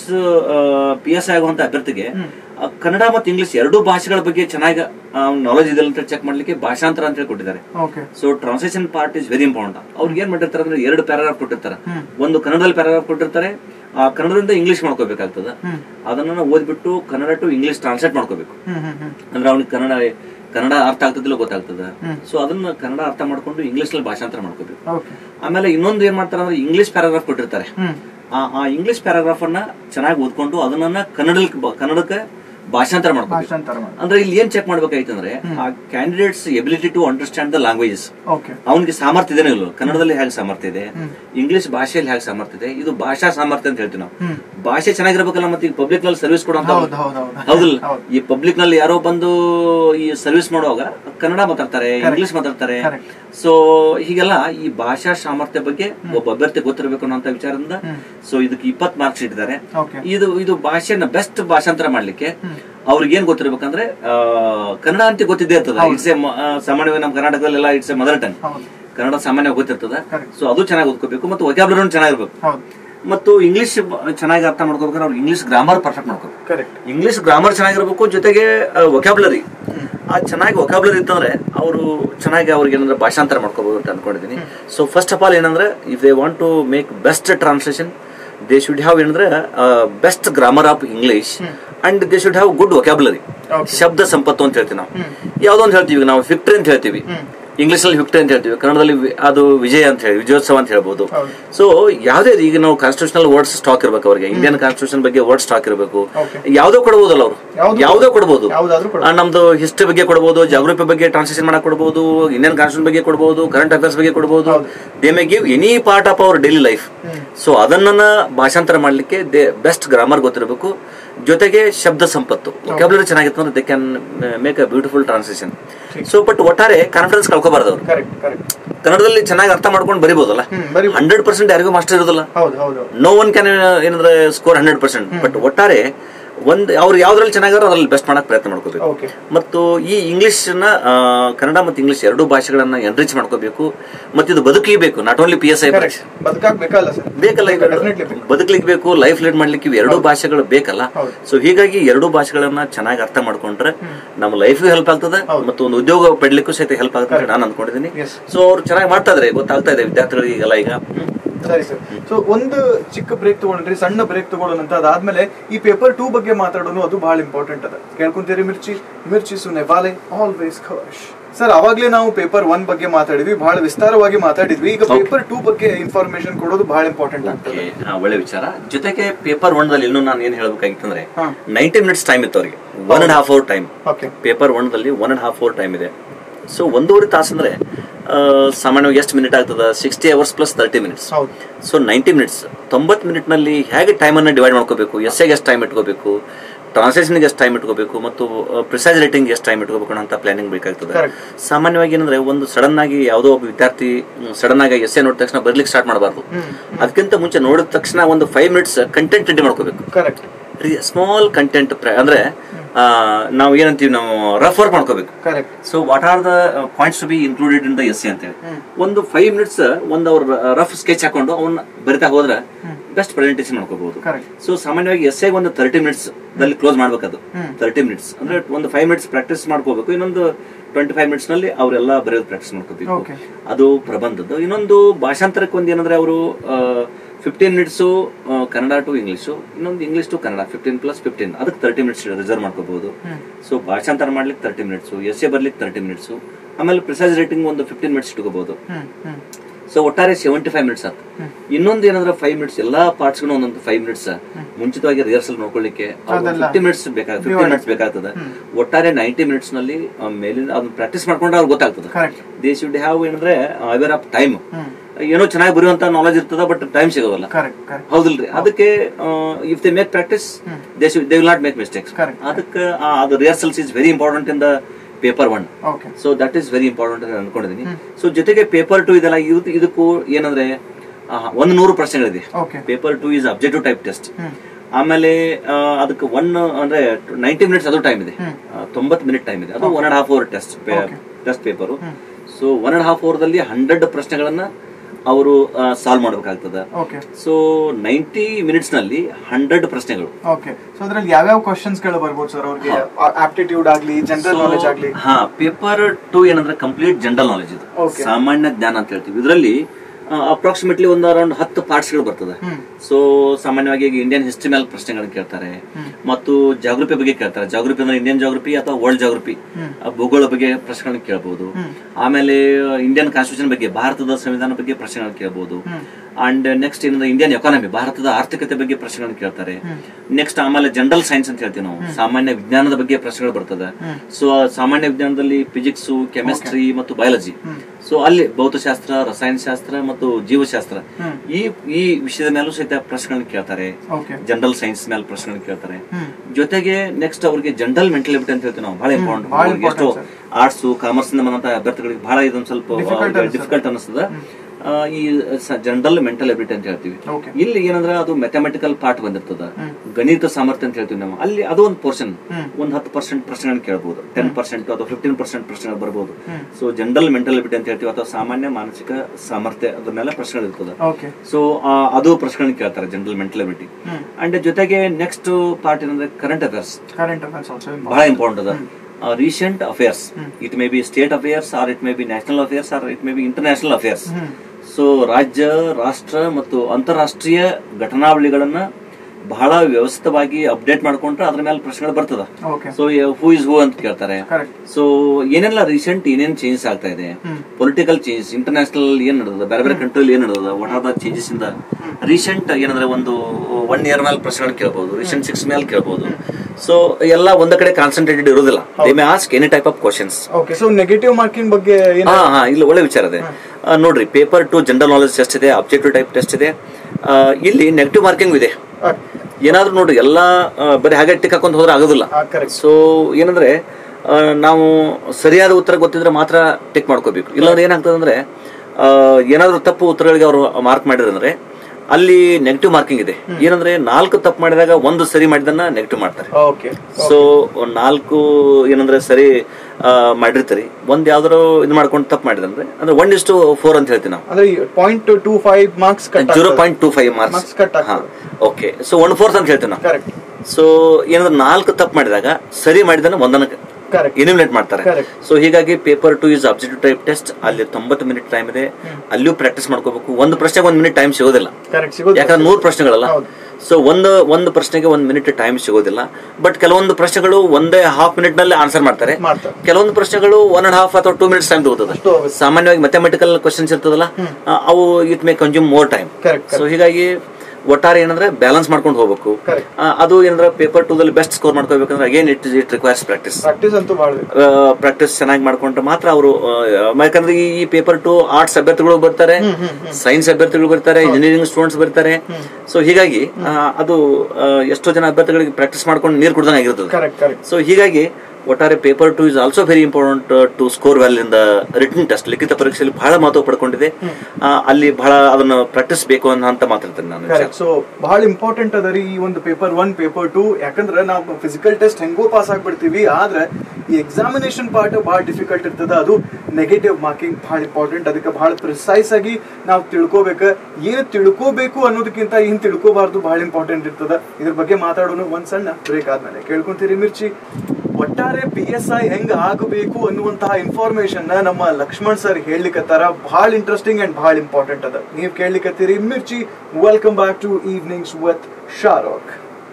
ಪಿ ಎಸ್ ಆಗುವಂತ ಅಭ್ಯರ್ಥಿಗೆ ಆ, ಕನ್ನಡ ಮತ್ತು ಇಂಗ್ಲಿಷ್ ಎರಡೂ ಭಾಷೆಗಳ ಬಗ್ಗೆ ಚೆನ್ನಾಗಿ ನಾಲೆಜ್ ಇದೆ ಅಂತ ಚೆಕ್ ಮಾಡ್ಲಿಕ್ಕೆ ಭಾಷಾಂತರ ಅಂತ ಹೇಳಿ ಕೊಟ್ಟಿದ್ದಾರೆ okay so translation part is very important ಅವ್ರಿಗೆ ಏನ್ ಮಾಡಿರ್ತಾರೆ ಅಂದ್ರೆ ಎರಡು ಪ್ಯಾರಾಗ್ರಾಫ್ ಕೊಟ್ಟಿರ್ತಾರೆ ಹ್ಮ್. ಒಂದು ಕನ್ನಡದಲ್ಲಿ ಪ್ಯಾರಾಗ್ರಾಫ್ ಕೊಟ್ಟಿರ್ತಾರೆ ಆ ಕನ್ನಡದಿಂದ ಇಂಗ್ಲಿಷ್ ಮಾಡ್ಕೋಬೇಕಾಗ್ತದ ಹ್ಮ್. ಅದನ್ನ ಓದ್ಬಿಟ್ಟು ಕನ್ನಡ ಟು ಇಂಗ್ಲಿಷ್ ಟ್ರಾನ್ಸ್ಲೇಟ್ ಮಾಡ್ಕೋಬೇಕು ಹ್ಮ್ ಹ್ಮ್ ಹ್ಮ್ ಅಂದ್ರೆ ಅವ್ನಿಗೆ ಕನ್ನಡ ಕನ್ನಡ ಅರ್ಥ ಆಗ್ತದಿಲ್ಲ ಗೊತ್ತಾಗ್ತದ ಹ್ಮ್. ಸೊ ಅದನ್ನ ಕನ್ನಡ ಅರ್ಥ ಮಾಡ್ಕೊಂಡು ಇಂಗ್ಲಿಷ್ ನಲ್ಲಿ ಭಾಷಾಂತರ ಮಾಡ್ಕೋಬೇಕು ಓಕೆ ಆಮೇಲೆ ಇನ್ನೊಂದು ಏನ್ ಮಾಡ್ತಾರೆ ಅಂದ್ರೆ ಇಂಗ್ಲಿಷ್ ಪ್ಯಾರಾಗ್ರಾಫ್ ಕೊಟ್ಟಿರ್ತಾರೆ ಹ್ಮ್ ಆ ಆ ಇಂಗ್ಲಿಷ್ ಪ್ಯಾರಾಗ್ರಾಫ್ ಅನ್ನ ಚೆನ್ನಾಗಿ ಓದ್ಕೊಂಡು ಅದನ್ನ ಕನ್ನಡಕ್ಕೆ ಬ- ಕನ್ನಡಕ್ಕೆ ಭಾಷಾಂತರ ಮಾಡ್ಕೋಬೇಕು ಭಾಷಾಂತರ ಮಾಡಿ ಅಂದ್ರೆ ಇಲ್ಲಿ ಏನ್ ಚೆಕ್ ಮಾಡ್ಬೇಕಾಯ್ತಂದ್ರೆ ಆ candidates ability to understand the languages okay ಅವನಿಗೆ ಸಾಮರ್ಥ್ಯ ಇದೆನೋ ಇಲ್ಲ ಕನ್ನಡದಲ್ಲಿ ಹೇಗೆ ಸಾಮರ್ಥ್ಯ ಇದೆ ಹ್ಮ್. ಇಂಗ್ಲಿಷ್ ಭಾಷೆಯಲ್ಲಿ ಹೇಗೆ ಸಾಮರ್ಥ್ಯ ಇದೆ ಇದು ಭಾಷಾ ಸಾಮರ್ಥ್ಯ ಅಂತ ಹೇಳ್ತೀವಿ ನಾವು ಹ್ಮ್ ಭಾಷೆ ಚೆನ್ನಾಗಿರ್ಬೇಕಲ್ಲ ಮತ್ತೆ ಈಗ ಪಬ್ಲಿಕ್ ನಲ್ಲಿ ಸರ್ವಿಸ್ ಕೊಡುವಂತ ಹೌದು ಹೌದು ಹೌದು ಹೌದಿಲ್ಲ ಹೌದು. ಈ ಪಬ್ಲಿಕ್ ನಲ್ಲಿ ಯಾರೋ ಬಂದು ಈ ಸರ್ವಿಸ್ ಮಾಡುವಾಗ ಕನ್ನಡ ಮಾತಾಡ್ತಾರೆ ಇಂಗ್ಲಿಷ್ ಮಾತಾಡ್ತಾರೆ Correct. ಸೊ ಹೀಗೆಲ್ಲ ಈ ಭಾಷಾ ಸಾಮರ್ಥ್ಯ ಬಗ್ಗೆ ಒಬ್ಬ ಅಭ್ಯರ್ಥಿ ಗೊತ್ತಿರಬೇಕು ಅನ್ನೋ ವಿಚಾರದಿಂದ ಹ್ಮ್. ಸೊ ಇದಕ್ಕೆ ಇಪ್ಪತ್ ಮಾರ್ಕ್ಸ್ ಇಟ್ಟಿದ್ದಾರೆ ಓಕೆ ಇದು ಇದು ಭಾಷೆನ ಬೆಸ್ಟ್ ಭಾಷಾಂತರ ಮಾಡ್ಲಿಕ್ಕೆ ಅವ್ರಿಗೆ ಏನ್ ಗೊತ್ತಿರ್ಬೇಕಂದ್ರೆ ಆ, ಕನ್ನಡ ಅಂತ ಗೊತ್ತಿದ್ದೇ ಇರ್ತದ ಇಟ್ಸ್ ಎ ಸಾಮಾನ್ಯವಾಗಿ ನಮ್ಮ ಕರ್ನಾಟಕದಲ್ಲೆಲ್ಲ ಇಟ್ಸ್ ಎ ಮದರ್ ಟಂಗ್ ಹೌದು ಕನ್ನಡ ಸಾಮಾನ್ಯವಾಗಿ ಗೊತ್ತಿರ್ತದ Correct. ಸೊ ಅದು ಚೆನ್ನಾಗಿ ಓದ್ಕೋಬೇಕು ಮತ್ತು ವೊಕ್ಯಾಬ್ಲರಿ ಚೆನ್ನಾಗಿರ್ಬೇಕು ಹೌದು ಮತ್ತು ಇಂಗ್ಲಿಷ್ ಚೆನ್ನಾಗಿ ಅರ್ಥ ಮಾಡ್ಕೋಬೇಕಾದ್ರೆ ಅವ್ರು ಇಂಗ್ಲಿಷ್ ಗ್ರಾಮರ್ ಪರ್ಫೆಕ್ಟ್ ಮಾಡ್ಕೋಬೇಕು ಕರೆಕ್ಟ್ ಇಂಗ್ಲಿಷ್ ಗ್ರಾಮರ್ ಚೆನ್ನಾಗಿರ್ಬೇಕು ಜೊತೆಗೆ ವೊಕ್ಯಾಬ್ಲರಿ ಆ ಚೆನ್ನಾಗಿ ವೊಕ್ಯಾಬ್ಲರಿ ಇತ್ತಂದ್ರೆ ಅವರು ಚೆನ್ನಾಗಿ ಅವ್ರಿಗೆ ಏನಂದ್ರೆ ಭಾಷಾಂತರ ಮಾಡ್ಕೋಬಹುದು ಅಂತ ಅನ್ಕೊಂಡಿದ್ದೀನಿ ಸೊ ಫಸ್ಟ್ ಆಫ್ ಆಲ್ ಏನಂದ್ರೆ if they want to make best translation they should have ಏನಂದ್ರೆ best grammar of English and they should have good vocabulary Okay. ಶಬ್ದ ಸಂಪತ್ತು ಅಂತ ಹೇಳ್ತೀವಿ ನಾವು ಯಾವ್ದೋ ಒಂದು ಹೇಳ್ತೀವಿ ಈಗ ನಾವು ವಿಕ್ಟ್ರಿ ಅಂತ ಹೇಳ್ತೀವಿ ಇಂಗ್ಲಿಷ್ ಅಲ್ಲಿ ವಿಕ್ಟ್ರಿ ಅಂತ ಹೇಳ್ತೀವಿ ಕನ್ನಡದಲ್ಲಿ ವಿ- ಅದು ವಿಜಯ ಅಂತ ಹೇಳಿ ವಿಜಯೋತ್ಸವ ಅಂತ ಹೇಳ್ಬೋದು ಹೌದು. ಸೊ ಯಾವುದೇ ಈಗ ನಾವು ಕಾನ್ಸ್ಟಿಟ್ಯೂಷನಲ್ ವರ್ಡ್ಸ್ ಸ್ಟಾಕ್ ಇರ್ಬೇಕು ಅವ್ರಿಗೆ ಇಂಡಿಯನ್ ಕಾನ್ಸ್ಟಿಟ್ಯೂಷನ್ ಬಗ್ಗೆ ವರ್ಡ್ ಸ್ಟಾಕ್ ಇರಬೇಕು Okay. ಯಾವುದೋ ಕೊಡಬಹುದಲ್ಲ ಅವರು ಯಾವ್ದು ಯಾವುದೋ ಕೊಡಬಹುದು ಯಾವ್ದಾದ್ರು ಕೊಡ್ಬೋದು. ಆ, ನಮ್ದು ಹಿಸ್ಟ್ರಿ ಬಗ್ಗೆ ಕೊಡಬಹುದು ಜಾಗ್ರಫಿ ಬಗ್ಗೆ ಟ್ರಾನ್ಸ್ಲೇಷನ್ ಮಾಡಕ್ ಕೊಡಬಹುದು ಇಂಡಿಯನ್ ಕಾನ್ಸ್ಟಿಟ್ಯೂಷನ್ ಬಗ್ಗೆ ಕೊಡಬಹುದು ಕರೆಂಟ್ ಅಫೇರ್ಸ್ ಬಗ್ಗೆ ಕೊಡಬಹುದು they may give any part of our daily life so ಅದನ್ನ ಭಾಷಾಂತರ ಮಾಡ್ಲಿಕ್ಕೆ ದೇ ಬೆಸ್ಟ್ ಗ್ರಾಮರ್ ಗೊತ್ತಿರಬೇಕು ಜೊತೆಗೆ ಶಬ್ದ ಸಂಪತ್ತು ವೊಕ್ಯಾಬುಲರಿ ಚೆನ್ನಾಗಿತ್ತು ಅಂದ್ರೆ they can make a beautiful translation so but ಒಟ್ಟಾರೆ ಕಾನ್ಫಿಡೆನ್ಸ್ ಕಳ್ಕೊಬಾರ್ದು ಅವ್ರು ಕರೆಕ್ಟ್ ಕರೆಕ್ಟ್ ಕನ್ನಡದಲ್ಲಿ ಚೆನ್ನಾಗಿ ಅರ್ಥ ಮಾಡ್ಕೊಂಡು ಬರಿಬೋದಲ್ಲ ಹ್ಮ್ ಬರಿ ಹಂಡ್ರೆಡ್ ಪರ್ಸೆಂಟ್ ಯಾರಿಗೂ ಮಾಸ್ಟರ್ ಇರೋದಿಲ್ಲ ಹೌದು ಹೌದು ನೋ ಒನ್ ಕ್ಯಾನ್ ಏನಂದ್ರೆ ಸ್ಕೋರ್ ಹಂಡ್ರೆಡ್ ಪರ್ಸೆಂಟ್ ಬಟ್ ಒಟ್ಟಾರೆ ಒಂದ್ ಅವ್ರು ಯಾವ್ದ್ರಲ್ಲಿ ಚೆನ್ನಾಗಾರೋ ಅದ್ರಲ್ಲಿ ಬೆಸ್ಟ್ ಮಾಡಕ್ ಪ್ರಯತ್ನ ಮಾಡ್ಕೋಬೇಕು ಓಕೆ ಮತ್ತು ಈ ಇಂಗ್ಲಿಷ್ ನ ಆ, ಕನ್ನಡ ಮತ್ತು ಇಂಗ್ಲಿಷ್ ಎರಡೂ ಭಾಷೆಗಳನ್ನ ಎನ್ರಿಚ್ ಮಾಡ್ಕೋಬೇಕು ಮತ್ತು ಇದು ಬದುಕಲೇಬೇಕು not only P S I correct ಬದುಕಾಕ್ ಬೇಕಲ್ಲ ಸರ್ ಬೇಕಲ್ಲ ಇವು ಡೆಫಿನೆಟ್ಲಿ ಬೇಕು ಬದುಕಲಿಕ್ಕೆ ಬೇಕು ಲೈಫ್ ಲೀಡ್ ಮಾಡ್ಲಿಕ್ಕೆ ಇವು ಎರಡೂ ಭಾಷೆಗಳು ಬೇಕಲ್ಲ ಹೌದು. ಸೊ ಹೀಗಾಗಿ ಎರಡೂ ಭಾಷೆಗಳನ್ನ ಚೆನ್ನಾಗಿ ಅರ್ಥ ಮಾಡ್ಕೊಂಡ್ರೆ ನಮ್ಮ ಲೈಫ್ಗೂ ಹೆಲ್ಪ್ ಆಗ್ತದೆ ಹೌದು. ಮತ್ತು ಒಂದು ಉದ್ಯೋಗ ಪಡ್ಲಿಕ್ಕೂ ಸಹಿತ ಹೆಲ್ಪ್ ಆಗುತ್ತೆ ಅಂತ ನಾನು ಅನ್ಕೊಂಡಿದ್ದೀನಿ Yes. ಸೊ ಅವ್ರು ಚೆನ್ನಾಗಿ ಮಾಡ್ತಾ ಇದಾರೆ ಗೊತ್ತಾಗ್ತಾ ಇದೆ ವಿದ್ಯಾರ್ಥಿಗಳಿಗೆಲ್ಲ ಈಗ ಹ್ಮ್. ಸರಿ ಸರ್ ಸೊ ಒಂದು ಚಿಕ್ಕ ಬ್ರೇಕ್ ತಗೊಂಡ್ರಿ ಸಣ್ಣ ಬ್ರೇಕ್ ತಗೊಳ್ಳೋಣ ಅಂತ ಅದಾದ್ಮೇಲೆ ಈ ಪೇಪರ್ ಟೂ ಬಗ್ಗೆ ಮಾತಾಡೋನು ಅದು ಬಹಳ ಇಂಪಾರ್ಟೆಂಟ್ ಅದ ಕೇಳ್ಕೊಂತೀರಿ ಮಿರ್ಚಿ ಮಿರ್ಚಿ ಸುನೆ ವಾಲೆ ಆಲ್ವೇಸ್ ಖುಷ್ ಸರ್ ಅವಾಗ್ಲೇ ನಾವು ಪೇಪರ್ ಒನ್ ಬಗ್ಗೆ ಮಾತಾಡಿದ್ವಿ ಬಹಳ ವಿಸ್ತಾರವಾಗಿ ಮಾತಾಡಿದ್ವಿ ಈಗ ಪೇಪರ್ ಟೂ ಬಗ್ಗೆ ಇನ್ಫಾರ್ಮೇಶನ್ ಕೊಡೋದು ಬಹಳ ಇಂಪಾರ್ಟೆಂಟ್ ಆಗ್ತದೆ Okay, ಆ, ಒಳ್ಳೆ ವಿಚಾರ ಜೊತೆಗೆ ಪೇಪರ್ ಒನ್ ದಲ್ಲಿ ಇನ್ನೂ ನಾನು ಏನ್ ಹೇಳ್ಬೇಕಾಗಿತ್ತಂದ್ರೆ ಹಾ. ನೈಂಟಿ ಮಿನಿಟ್ಸ್ ಟೈಮ್ ಇತ್ತು ಅವರಿಗೆ one and half hour time okay paper one ದಲ್ಲಿ one and half hour time ಇದೆ ಸೊ ಒಂದೂವರೆ ತಾಸು ಅಂದ್ರೆ ಆ, ಸಾಮಾನ್ಯವಾಗಿ ಎಷ್ಟು ಮಿನಿಟ್ ಆಗ್ತದ sixty hours plus thirty minutes ಹೌದು ಸೊ ನೈಂಟಿ ಮಿನಿಟ್ಸ್ ತೊಂಬತ್ತು ಮಿನಿಟ್ನಲ್ಲಿ ಹೇಗೆ ಟೈಮನ್ನು ಡಿವೈಡ್ ಮಾಡ್ಕೋಬೇಕು ಎಸ್ಸೆಗೆ ಎಷ್ಟು ಟೈಮ್ ಇಟ್ಕೋಬೇಕು ಟ್ರಾನ್ಸ್ಲೇಷನ್ಗೆ ಎಷ್ಟು ಟೈಮ್ ಇಟ್ಕೋಬೇಕು ಮತ್ತು ಪ್ರಿಸೈಸ್ ರೇಟಿಂಗ್ ಎಷ್ಟು ಟೈಮ್ ಇಟ್ಕೋಬೇಕು ಅಂತ ಪ್ಲಾನಿಂಗ್ ಬೇಕಾಗ್ತದೆ Correct. ಸಾಮಾನ್ಯವಾಗಿ ಏನಂದ್ರೆ ಒಂದು ಸಡನ್ ಆಗಿ ಯಾವುದೋ ಒಬ್ಬ ವಿದ್ಯಾರ್ಥಿ ಸಡನ್ ಆಗಿ ಎಸ್ಸೆ ನೋಡಿದ ತಕ್ಷಣ ಬರ್ಲಿಕ್ಕೆ ಸ್ಟಾರ್ಟ್ ಮಾಡಬಾರ್ದು ಅದಕ್ಕಿಂತ ಮುಂಚೆ ನೋಡಿದ ತಕ್ಷಣ ಒಂದು ಫೈವ್ ಮಿನಿಟ್ಸ್ ಕಂಟೆಂಟ್ ರೆಡಿ ಮಾಡ್ಕೋಬೇಕು ಕರೆಕ್ಟ್ ಸ್ಮಾಲ್ ಕಂಟೆಂಟ್ ಅಂದ್ರೆ ಆ, ನಾವು ಏನಂತೀವಿ ನಾವು ರಫ್ ವರ್ಕ್ ಮಾಡ್ಕೋಬೇಕು correct so what are the points to be included in the essay ಅಂತ ಹೇಳಿ ಒಂದು ಫೈವ್ ಮಿನಿಟ್ಸ್ ಒಂದು ಅವ್ರ ರಫ್ ಸ್ಕೆಚ್ ಹಾಕೊಂಡು ಅವನ್ನ ಬರಿತಾ ಹೋದ್ರೆ ಬೆಸ್ಟ್ ಪ್ರೆಸೆಂಟೇಷನ್ ಮಾಡ್ಕೋಬಹುದು ಕರೆಕ್ಟ್ ಸೊ ಸಾಮಾನ್ಯವಾಗಿ ಎಸ್ ಒಂದು ತರ್ಟಿ ಮಿನಿಟ್ಸ್ ದಲ್ಲಿ ಕ್ಲೋಸ್ ಮಾಡ್ಬೇಕದು ತರ್ಟಿ ಮಿನಿಟ್ಸ್ ಅಂದ್ರೆ ಒಂದು ಫೈವ್ ಮಿನಿಟ್ಸ್ ಪ್ರಾಕ್ಟೀಸ್ ಮಾಡ್ಕೋಬೇಕು ಇನ್ನೊಂದು ಟ್ವೆಂಟಿ ಫೈವ್ ಮಿನಿಟ್ಸ್ ನಲ್ಲಿ ಅವರೆಲ್ಲ ಬರೆಯೋದು ಪ್ರಾಕ್ಟೀಸ್ ಮಾಡ್ಕೋಬೇಕು Okay. ಅದು ಪ್ರಬಂಧದ್ದು ಇನ್ನೊಂದು ಭಾಷಾಂತರಕ್ಕೆ ಒಂದು ಏನಂದ್ರೆ ಅವರು fifteen minutes Kannada to English ಇನ್ನೊಂದು English to Kannada fifteen plus fifteen ಅದಕ್ಕೆ ತರ್ಟಿ ಮಿನಿಟ್ಸ್ ರಿಸರ್ವ್ ಮಾಡ್ಕೋಬಹುದು ಸೊ ಭಾಷಾಂತರ ಮಾಡ್ಲಿಕ್ಕೆ ತರ್ಟಿ ಮಿನಿಟ್ಸು ಎಸ್ ಎ ಬರ್ಲಿಕ್ಕೆ ತರ್ಟಿ ಮಿನಿಟ್ಸು ಆಮೇಲೆ ಪ್ರಿಸೈಸ್ ರೇಟಿಂಗ್ ಒಂದು ಫಿಫ್ಟೀನ್ ಮಿನಿಟ್ಸ್ ಇಟ್ಕೋಬಹುದು ಹ್ಮ್ ಹ್ಮ್ ಸೊ ಒಟ್ಟಾರೆ ಸೆವೆಂಟಿ ಫೈವ್ ಮಿನಿಟ್ಸ್ ಆಯ್ತು ಇನ್ನೊಂದು ಏನಂದ್ರೆ ಫೈವ್ ಮಿನಿಟ್ಸ್ ಎಲ್ಲಾ ಪಾರ್ಟ್ಸ್ಗೂ ಒಂದೊಂದು ಫೈವ್ ಮಿನಿಟ್ಸ್ ಮುಂಚಿತವಾಗಿ ರಿಹರ್ಸಲ್ ನೋಡ್ಕೊಳ್ಳಿಕ್ಕೆ ಅದೆಲ್ಲ ಫಿಫ್ಟಿ ಮಿನಿಟ್ಸ್ ಬೇಕಾಗ ಫಿಫ್ಟಿ ಮಿನಿಟ್ಸ್ ಬೇಕಾಗ್ತದೆ ಒಟ್ಟಾರೆ ನೈಂಟಿ ಮಿನಿಟ್ಸ್ ನಲ್ಲಿ ಆ, ಮೇಲಿನ ಅದನ್ನ ಪ್ರಾಕ್ಟೀಸ್ ಮಾಡ್ಕೊಂಡ್ರೆ ಅವ್ರಿಗೆ ಗೊತ್ತಾಗ್ತದೆ ಕರೆಕ್ಟ್ ದೇ ಶುಡ್ ಹ್ಯಾವ್ ಏನಂದ್ರೆ ಅವೇರ್ ಆಫ್ ಟೈಮ್ ಹ್ಮ್ ಏನೋ ಚೆನ್ನಾಗಿ ಬರೆಯುವಂತ ನಾಲೆಜ್ ಇರ್ತದ ಬಟ್ ಟೈಮ್ ಸಿಗೋದಿಲ್ಲ ಕರೆಕ್ಟ್ ಕರೆಕ್ಟ್ ಹೌದಿಲ್ರಿ ಅದಕ್ಕೆ if they make practice they should they will not make mistakes Correct. ಅದಕ್ಕೆ ಆ, ಅದು rehearsals is very important in the paper one okay so that is very important ಅಂತ ಅನ್ಕೊಂಡಿದ್ದೀನಿ so ಜೊತೆಗೆ paper two ಇದೆಲ್ಲ ಇದು ಇದಕ್ಕೂ ಏನಂದ್ರೆ ಆ, ಒಂದು ನೂರು ಪ್ರಶ್ನೆಗಳಿದೆ okay paper two is objective type test hmm ಆಮೇಲೆ ಆ, ಅದಕ್ಕೆ ಒನ್ ಅಂದ್ರೆ ನೈಂಟಿ ಮಿನಿಟ್ಸ್ ಅದು ಟೈಮ್ ಇದೆ ತೊಂಬತ್ತು ಮಿನಿಟ್ ಟೈಮ್ ಇದೆ ಅದು one and half hour test test paper so one and half ಅವರ್ದಲ್ಲಿ ಹಂಡ್ರೆಡ್ ಪ್ರಶ್ನೆಗಳನ್ನ ಅವರು ಸಾಲ್ವ್ ಮಾಡಬೇಕಾಗ್ತದೆ ಓಕೆ ಸೊ ನೈಂಟಿ ಮಿನಿಟ್ಸ್ ನಲ್ಲಿ ಹಂಡ್ರೆಡ್ ಪ್ರಶ್ನೆಗಳು ಓಕೆ ಸೊ ಅದ್ರಲ್ಲಿ ಯಾವ್ಯಾವ ಕ್ವಶನ್ಸ್ ಗಳು ಬರ್ಬೋದು ಸರ್ ಅವ್ರಿಗೆ ಆಪ್ಟಿಟ್ಯೂಡ್ ಆಗ್ಲಿ ಜನರಲ್ ನಾಲೆಜ್ ಆಗ್ಲಿ ಹಾ ಪೇಪರ್ ಟು ಏನಂದ್ರೆ ಕಂಪ್ಲೀಟ್ ಜನರಲ್ ನಾಲೆಜ್ ಇದು Okay. ಸಾಮಾನ್ಯ ಜ್ಞಾನ ಅಂತ ಹೇಳ್ತೀವಿ ಇದರಲ್ಲಿ ಅಪ್ರಾಕ್ಸಿಮೇಟ್ಲಿ ಒಂದು ಅರೌಂಡ್ ಹತ್ತು ಪಾರ್ಟ್ಸ್ ಗಳು ಬರ್ತದೆ ಹ್ಮ್ ಸೊ ಸಾಮಾನ್ಯವಾಗಿ ಈಗ ಇಂಡಿಯನ್ ಹಿಸ್ಟ್ರಿ ಮೇಲೆ ಪ್ರಶ್ನೆಗಳನ್ನ ಕೇಳ್ತಾರೆ ಮತ್ತು ಜಾಗೃತಿ ಬಗ್ಗೆ ಕೇಳ್ತಾರೆ ಜಾಗೃತಿ ಅಂದ್ರೆ ಇಂಡಿಯನ್ ಜಾಗೃತಿ ಅಥವಾ ವರ್ಲ್ಡ್ ಜಾಗೃತಿ ಭೂಗೋಳ ಬಗ್ಗೆ ಪ್ರಶ್ನೆಗಳನ್ನ ಕೇಳಬಹುದು ಆಮೇಲೆ ಇಂಡಿಯನ್ ಕಾನ್ಸ್ಟಿಟ್ಯೂಷನ್ ಬಗ್ಗೆ ಭಾರತದ ಸಂವಿಧಾನ ಬಗ್ಗೆ ಪ್ರಶ್ನೆಗಳನ್ನ ಕೇಳಬಹುದು ಅಂಡ್ ನೆಕ್ಸ್ಟ್ ಏನಂದ್ರೆ ಇಂಡಿಯನ್ ಎಕಾನಮಿ ಭಾರತದ ಆರ್ಥಿಕತೆ ಬಗ್ಗೆ ಪ್ರಶ್ನೆಗಳನ್ನ ಕೇಳ್ತಾರೆ ನೆಕ್ಸ್ಟ್ ಆಮೇಲೆ ಜನರಲ್ ಸೈನ್ಸ್ ಅಂತ ಹೇಳ್ತೀವಿ ನಾವು ಸಾಮಾನ್ಯ ವಿಜ್ಞಾನದ ಬಗ್ಗೆ ಪ್ರಶ್ನೆಗಳು ಬರ್ತದೆ ಸೊ ಸಾಮಾನ್ಯ ವಿಜ್ಞಾನದಲ್ಲಿ ಫಿಸಿಕ್ಸ್ ಕೆಮಿಸ್ಟ್ರಿ ಮತ್ತು ಬಯಾಲಜಿ ಸೊ ಅಲ್ಲಿ ಭೌತಶಾಸ್ತ್ರ ರಸಾಯನಶಾಸ್ತ್ರ ಮತ್ತು ಜೀವಶಾಸ್ತ್ರ ಈ ಈ ವಿಷಯದ ಮೇಲೂ ಸಹಿತ ಪ್ರಶ್ನೆಗಳನ್ನ ಕೇಳ್ತಾರೆ ಓಕೆ ಜನರಲ್ ಸೈನ್ಸ್ ಮೇಲೆ ಪ್ರಶ್ನೆಗಳನ್ನ ಕೇಳ್ತಾರೆ ಹ್ಮ್ ಜೊತೆಗೆ ನೆಕ್ಸ್ಟ್ ಅವ್ರಿಗೆ ಜನರಲ್ ಮೆಂಟಲಿಬಿಟಿ ಅಂತ ಹೇಳ್ತೀವಿ ನಾವು ಬಹಳ ಇಂಪಾರ್ಟೆಂಟ್ ಬಹಳ ಅವ್ರಿಗೆ ಎಷ್ಟೋ important, ಆರ್ಟ್ಸ್ ಕಾಮರ್ಸ್ ಇಂದ ಬಂದಂತ ಅಭ್ಯರ್ಥಿಗಳಿಗೆ ಬಹಳ ಇದೊಂದು ಸ್ವಲ್ಪ Difficult ಅನ್ಸುತ್ತೆ. ಡಿಫಿಕಲ್ಟ್ ಅನಿಸ್ತದ ಆ, ಈ ಜನರಲ್ ಮೆಂಟಲ್ ಎಬಿಲಿಟಿ ಅಂತ ಹೇಳ್ತೀವಿ ಓಕೆ ಇಲ್ಲಿ ಏನಂದ್ರೆ ಅದು ಮ್ಯಾಥಮೆಟಿಕಲ್ ಪಾರ್ಟ್ ಬಂದಿರ್ತದ ಗಣಿತ ಸಾಮರ್ಥ್ಯ ಅಂತ ಹೇಳ್ತೀವಿ ನಾವು ಅಲ್ಲಿ ಅದು ಒಂದು ಪೋರ್ಷನ್ ಒಂದ್ ಹತ್ತು ಪರ್ಸೆಂಟ್ ಪ್ರಶ್ನೆಗಳನ್ನ ಕೇಳಬಹುದು ಟೆನ್ ಪರ್ಸೆಂಟ್ ಅಥವಾ ಫಿಫ್ಟೀನ್ ಪರ್ಸೆಂಟ್ ಪ್ರಶ್ನೆಗಳು ಬರ್ಬೋದು ಸೊ ಜನರಲ್ ಮೆಂಟಲ್ ಎಬಿಲಿಟಿ ಅಂತ ಹೇಳ್ತೀವಿ ಅಥವಾ ಸಾಮಾನ್ಯ ಮಾನಸಿಕ ಸಾಮರ್ಥ್ಯ ಅದ್ರ ಮೇಲೆ ಪ್ರಶ್ನೆಗಳು ಇರ್ತದ ಓಕೆ ಸೊ ಅದು ಪ್ರಶ್ನೆಗಳನ್ನ ಕೇಳ್ತಾರೆ general mental ability hmm and ಜೊತೆಗೆ ನೆಕ್ಸ್ಟ್ ಪಾರ್ಟ್ ಏನಂದ್ರೆ current affairs current affairs also ಬಹಳ ಇಂಪಾರ್ಟೆಂಟ್ ಅದ recent affairs it may be state affairs or it may be national affairs or it may be international affairs hmm so ರಾಜ್ಯ ರಾಷ್ಟ್ರ ಮತ್ತು ಅಂತಾರಾಷ್ಟ್ರೀಯ ಘಟನಾವಳಿಗಳನ್ನ ಬಹಳ ವ್ಯವಸ್ಥಿತವಾಗಿ ಅಪ್ಡೇಟ್ ಮಾಡ್ಕೊಂಡ್ರೆ ಅದ್ರ ಮೇಲೆ ಪ್ರಶ್ನೆಗಳು ಬರ್ತದ okay so who is who ಅಂತ ಕೇಳ್ತಾರೆ ಕರೆಕ್ಟ್ ಸೊ ಏನೆಲ್ಲ ರೀಸೆಂಟ್ ಏನೇನ್ ಚೇಂಜಸ್ ಆಗ್ತಾ ಇದೆ ಹ್ಮ್. ಪೊಲಿಟಿಕಲ್ ಚೇಂಜ್ ಇಂಟರ್ನ್ಯಾಷನಲ್ ಏನ್ ನಡೆದ ಬೇರೆ ಬೇರೆ ಕಂಟ್ರಿಲಿ ಏನ್ ನಡೆದ ವಾಟ್ ಆರ್ ದ ಚೇಂಜಸ್ ಇಂದ ರೀಸೆಂಟ್ ಏನಂದ್ರೆ ಒಂದು ಒನ್ ಇಯರ್ ಮೇಲೆ ಪ್ರಶ್ನೆಗಳು ಕೇಳಬಹುದು ರೀಸೆಂಟ್ ಸಿಕ್ಸ್ ಮೇಲೆ ಕೇಳಬಹುದು ಸೊ ಎಲ್ಲ ಒಂದ ಕಡೆ ಕಾನ್ಸಂಟ್ರೇಟೆಡ್ ಇರೋದಿಲ್ಲ they may ask any type of questions okay so negative marking ಬಗ್ಗೆ ಏನು ಹಾ ಹಾ ಇಲ್ಲ ಒಳ್ಳೆ ವಿಚಾರ ಇದೆ ಆ, ನೋಡ್ರಿ paper two general knowledge test ಇದೆ ಅಬ್ಜೆಕ್ಟಿವ್ ಟೈಪ್ ಟೆಸ್ಟ್ ಇದೆ ಆ, ಇಲ್ಲಿ ನೆಗೆಟಿವ್ ಮಾರ್ಕಿಂಗ್ ಇದೆ ಏನಾದ್ರೂ ನೋಡ್ರಿ ಎಲ್ಲಾ ಆ, ಬರೀ ಹಾಗೆ ಟಿಕ್ ಹಾಕೊಂತ ಹೋದ್ರೆ ಆಗೋದಿಲ್ಲ ಕರೆಕ್ಟ್ ಸೊ ಏನಂದ್ರೆ ಆ, ನಾವು ಸರಿಯಾದ ಉತ್ತರ ಗೊತ್ತಿದ್ರೆ ಮಾತ್ರ ಟಿಕ್ ಮಾಡ್ಕೋಬೇಕು ಇಲ್ಲಾಂದ್ರೆ ಏನಾಗ್ತದೆ ಅಂದ್ರೆ ಆ, ಏನಾದ್ರೂ ತಪ್ಪು ಉತ್ತರಗಳಿಗೆ ಅವರು ಮಾರ್ಕ್ ಮಾಡಿದ್ರೆ ಅಲ್ಲಿ ನೆಗೆಟಿವ್ ಮಾರ್ಕಿಂಗ್ ಇದೆ ಏನಂದ್ರೆ ನಾಲ್ಕು ತಪ್ಪು ಮಾಡಿದಾಗ ಒಂದು ಸರಿ ಮಾಡಿದನ್ನ ನೆಗೆಟಿವ್ ಮಾಡ್ತಾರೆ ಓಕೆ ಸೊ ನಾಲ್ಕು ಏನಂದ್ರೆ ಸರಿ ಆ, ಮಾಡಿರ್ತೀರಿ ಒಂದ್ ಯಾವ್ದಾರು ಇದು ಮಾಡ್ಕೊಂಡು ತಪ್ಪು ಮಾಡಿದಂದ್ರೆ ಅಂದ್ರೆ ಒನ್ ಇಷ್ಟು ಫೋರ್ ಅಂತ ಹೇಳ್ತೀವಿ ನಾವು ಅಂದ್ರೆ point two five marks cut zero point two five Marks marks cut ಹಾ ಆಗ್ತದೆ. ಓಕೆ ಸೊ ಒನ್ ಫೋರ್ತ್ ಅಂತ ಹೇಳ್ತೀವಿ ನಾವು ಕರೆಕ್ಟ್ ಸೊ ಏನಂದ್ರೆ ನಾಲ್ಕು ತಪ್ಪು ಮಾಡಿದಾಗ ಸರಿ ಮಾಡಿದನ್ನ ಒಂದನ್ನ ಕರೆಕ್ಟ್ ಎಲಿಮಿನೇಟ್ ಮಾಡ್ತಾರೆ Correct. ಸೊ ಹೀಗಾಗಿ paper two is objective type test ಅಲ್ಲಿ ತೊಂಬತ್ತು ಮಿನಿಟ್ ಟೈಮ್ ಇದೆ ಅಲ್ಲಿಯೂ ಪ್ರಾಕ್ಟೀಸ್ ಮಾಡ್ಕೋಬೇಕು ಒಂದು ಪ್ರಶ್ನೆಗೆ ಒಂದು ಮಿನಿಟ್ ಟೈಮ್ ಸಿಗೋದಿಲ್ಲ ಕರೆಕ್ಟ್ ಸಿಗೋದು ಯಾಕಂದ್ರೆ ನೂರು ಪ್ರಶ್ನೆಗಳಲ್ಲ ಹೌದು. ಸೊ ಒಂದು ಒಂದು ಪ್ರಶ್ನೆಗೆ ಒಂದು ಮಿನಿಟ್ ಟೈಮ್ ಸಿಗೋದಿಲ್ಲ ಬಟ್ ಕೆಲವೊಂದು ಪ್ರಶ್ನೆಗಳು ಒಂದೇ ಹಾಫ್ ಮಿನಿಟ್ ನಲ್ಲಿ ಆನ್ಸರ್ ಮಾಡ್ತಾರೆ ಮಾಡ್ತಾರೆ ಕೆಲವೊಂದು ಪ್ರಶ್ನೆಗಳು ಒನ್ ಅಂಡ್ ಹಾಫ್ ಅಥವಾ ಟೂ ಮಿನಿಟ್ಸ್ ಟೈಮ್ ತಗೋತದೆ ಅಷ್ಟು ಹೋಗುತ್ತೆ. ಸಾಮಾನ್ಯವಾಗಿ ಮ್ಯಾಥಮೆಟಿಕಲ್ ಕ್ವಶನ್ಸ್ ಇರ್ತದಲ್ಲ ಆ, ಅವು it may consume more time correct so ಹೀಗಾಗಿ ಒಟ್ಟಾರೆ ಏನಂದ್ರೆ ಬ್ಯಾಲೆನ್ಸ್ ಮಾಡ್ಕೊಂಡು ಹೋಗ್ಬೇಕು ಕರೆಕ್ಟ್ ಆ, ಅದು ಏನಂದ್ರೆ ಪೇಪರ್ ಟೂ ದಲ್ಲಿ ಬೆಸ್ಟ್ ಸ್ಕೋರ್ ಮಾಡ್ಕೋಬೇಕಂದ್ರೆ again it it requires practice practice ಅಂತೂ ಭಾಳ ಬೇಕು ಪ್ರಾಕ್ಟೀಸ್ ಚೆನ್ನಾಗಿ ಮಾಡ್ಕೊಂಡ್ರೆ ಮಾತ್ರ ಅವರು ಯಾಕಂದ್ರೆ ಈ ಪೇಪರ್ ಟು ಆರ್ಟ್ಸ್ ಅಭ್ಯರ್ಥಿಗಳು ಬರ್ತಾರೆ ಸೈನ್ಸ್ ಅಭ್ಯರ್ಥಿಗಳು ಬರ್ತಾರೆ ಇಂಜಿನಿಯರಿಂಗ್ ಸ್ಟೂಡೆಂಟ್ಸ್ ಬರ್ತಾರೆ ಸೊ ಹೀಗಾಗಿ ಆ, ಅದು ಆ, ಎಷ್ಟೋ ಜನ ಅಭ್ಯರ್ಥಿಗಳಿಗೆ ಪ್ರಾಕ್ಟೀಸ್ ಮಾಡ್ಕೊಂಡು ನೀರು ಕುಡ್ದಂಗೆ ಆಗಿರ್ತದೆ ಕರೆಕ್ಟ್ ಕರೆಕ್ಟ್ ಸೊ ಹೀಗಾಗಿ ಒಟ್ಟಾರೆ paper two is also very important to score well in the written test ಲಿಖಿತ ಪರೀಕ್ಷೆಯಲ್ಲಿ ಬಹಳ ಮಹತ್ವ ಪಡ್ಕೊಂಡಿದೆ ಆ, ಅಲ್ಲಿ ಬಹಳ ಅದನ್ನ ಪ್ರಾಕ್ಟೀಸ್ ಬೇಕು ಅನ್ನೋ ಅಂತ ಮಾತಾಡ್ತೇನೆ ನಾನು ಕರೆಕ್ಟ್ ಸೊ ಬಹಳ ಇಂಪಾರ್ಟೆಂಟ್ ಅದ ರೀ ಈ ಒಂದು ಪೇಪರ್ ಒನ್ ಪೇಪರ್ ಟು ಯಾಕಂದ್ರೆ ನಾವು ಫಿಸಿಕಲ್ ಟೆಸ್ಟ್ ಹೆಂಗೋ ಪಾಸ್ ಆಗ್ಬಿಡ್ತೀವಿ ಆದ್ರೆ ಈ ಎಕ್ಸಾಮಿನೇಷನ್ ಪಾರ್ಟ್ ಬಹಳ ಡಿಫಿಕಲ್ಟ್ ಇರ್ತದ ಅದು ನೆಗೆಟಿವ್ ಮಾರ್ಕಿಂಗ್ ಬಹಳ ಇಂಪಾರ್ಟೆಂಟ್ ಅದಕ್ಕೆ ಬಹಳ ಪ್ರಿಸೈಸ್ ಆಗಿ ನಾವು ತಿಳ್ಕೊಬೇಕ ಏನು ತಿಳ್ಕೋಬೇಕು ಅನ್ನೋದಕ್ಕಿಂತ ಏನ್ ತಿಳ್ಕೋಬಾರ್ದು ಬಹಳ ಇಂಪಾರ್ಟೆಂಟ್ ಇರ್ತದ ಇದ್ರ ಬಗ್ಗೆ ಮಾತಾಡೋಣ ಒಂದ್ ಸಣ್ಣ ಬ್ರೇಕ್ ಆದ್ಮೇಲೆ ಕೇಳ್ಕೊಂತೀರಿ ಮಿರ್ಚಿ ಒಟ್ಟ ಒಟ್ಟಾರೆ ಪಿ ಎಸ್ ಐ ಹೆಂಗ್ ಆಗಬೇಕು ಅನ್ನುವಂತಹ ಇನ್ಫಾರ್ಮೇಶನ್ ನಮ್ಮ ಲಕ್ಷ್ಮಣ್ ಸರ್ ಹೇಳಲಿಕ್ಕತ್ತಾರ ಬಹಳ ಇಂಟ್ರೆಸ್ಟಿಂಗ್ ಅಂಡ್ ಬಹಳ ಇಂಪಾರ್ಟೆಂಟ್ ಅದ ನೀವ್ ಕೇಳಲಿಕ್ಕತ್ತೀರಿ Mirchi welcome back to evenings with Shahrukh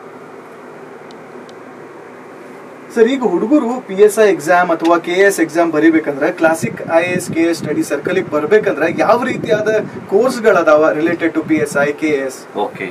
sir ಈಗ ಹುಡುಗರು ಪಿ ಎಸ್ ಐ ಎಕ್ಸಾಮ್ ಅಥವಾ ಕೆ ಎಸ್ ಎಕ್ಸಾಮ್ ಬರಿಬೇಕಂದ್ರೆ classic I S K S study circle ಬರ್ಬೇಕಂದ್ರೆ ಯಾವ ರೀತಿಯಾದ ಕೋರ್ಸ್ಗಳದಾವ related to P S I K S okay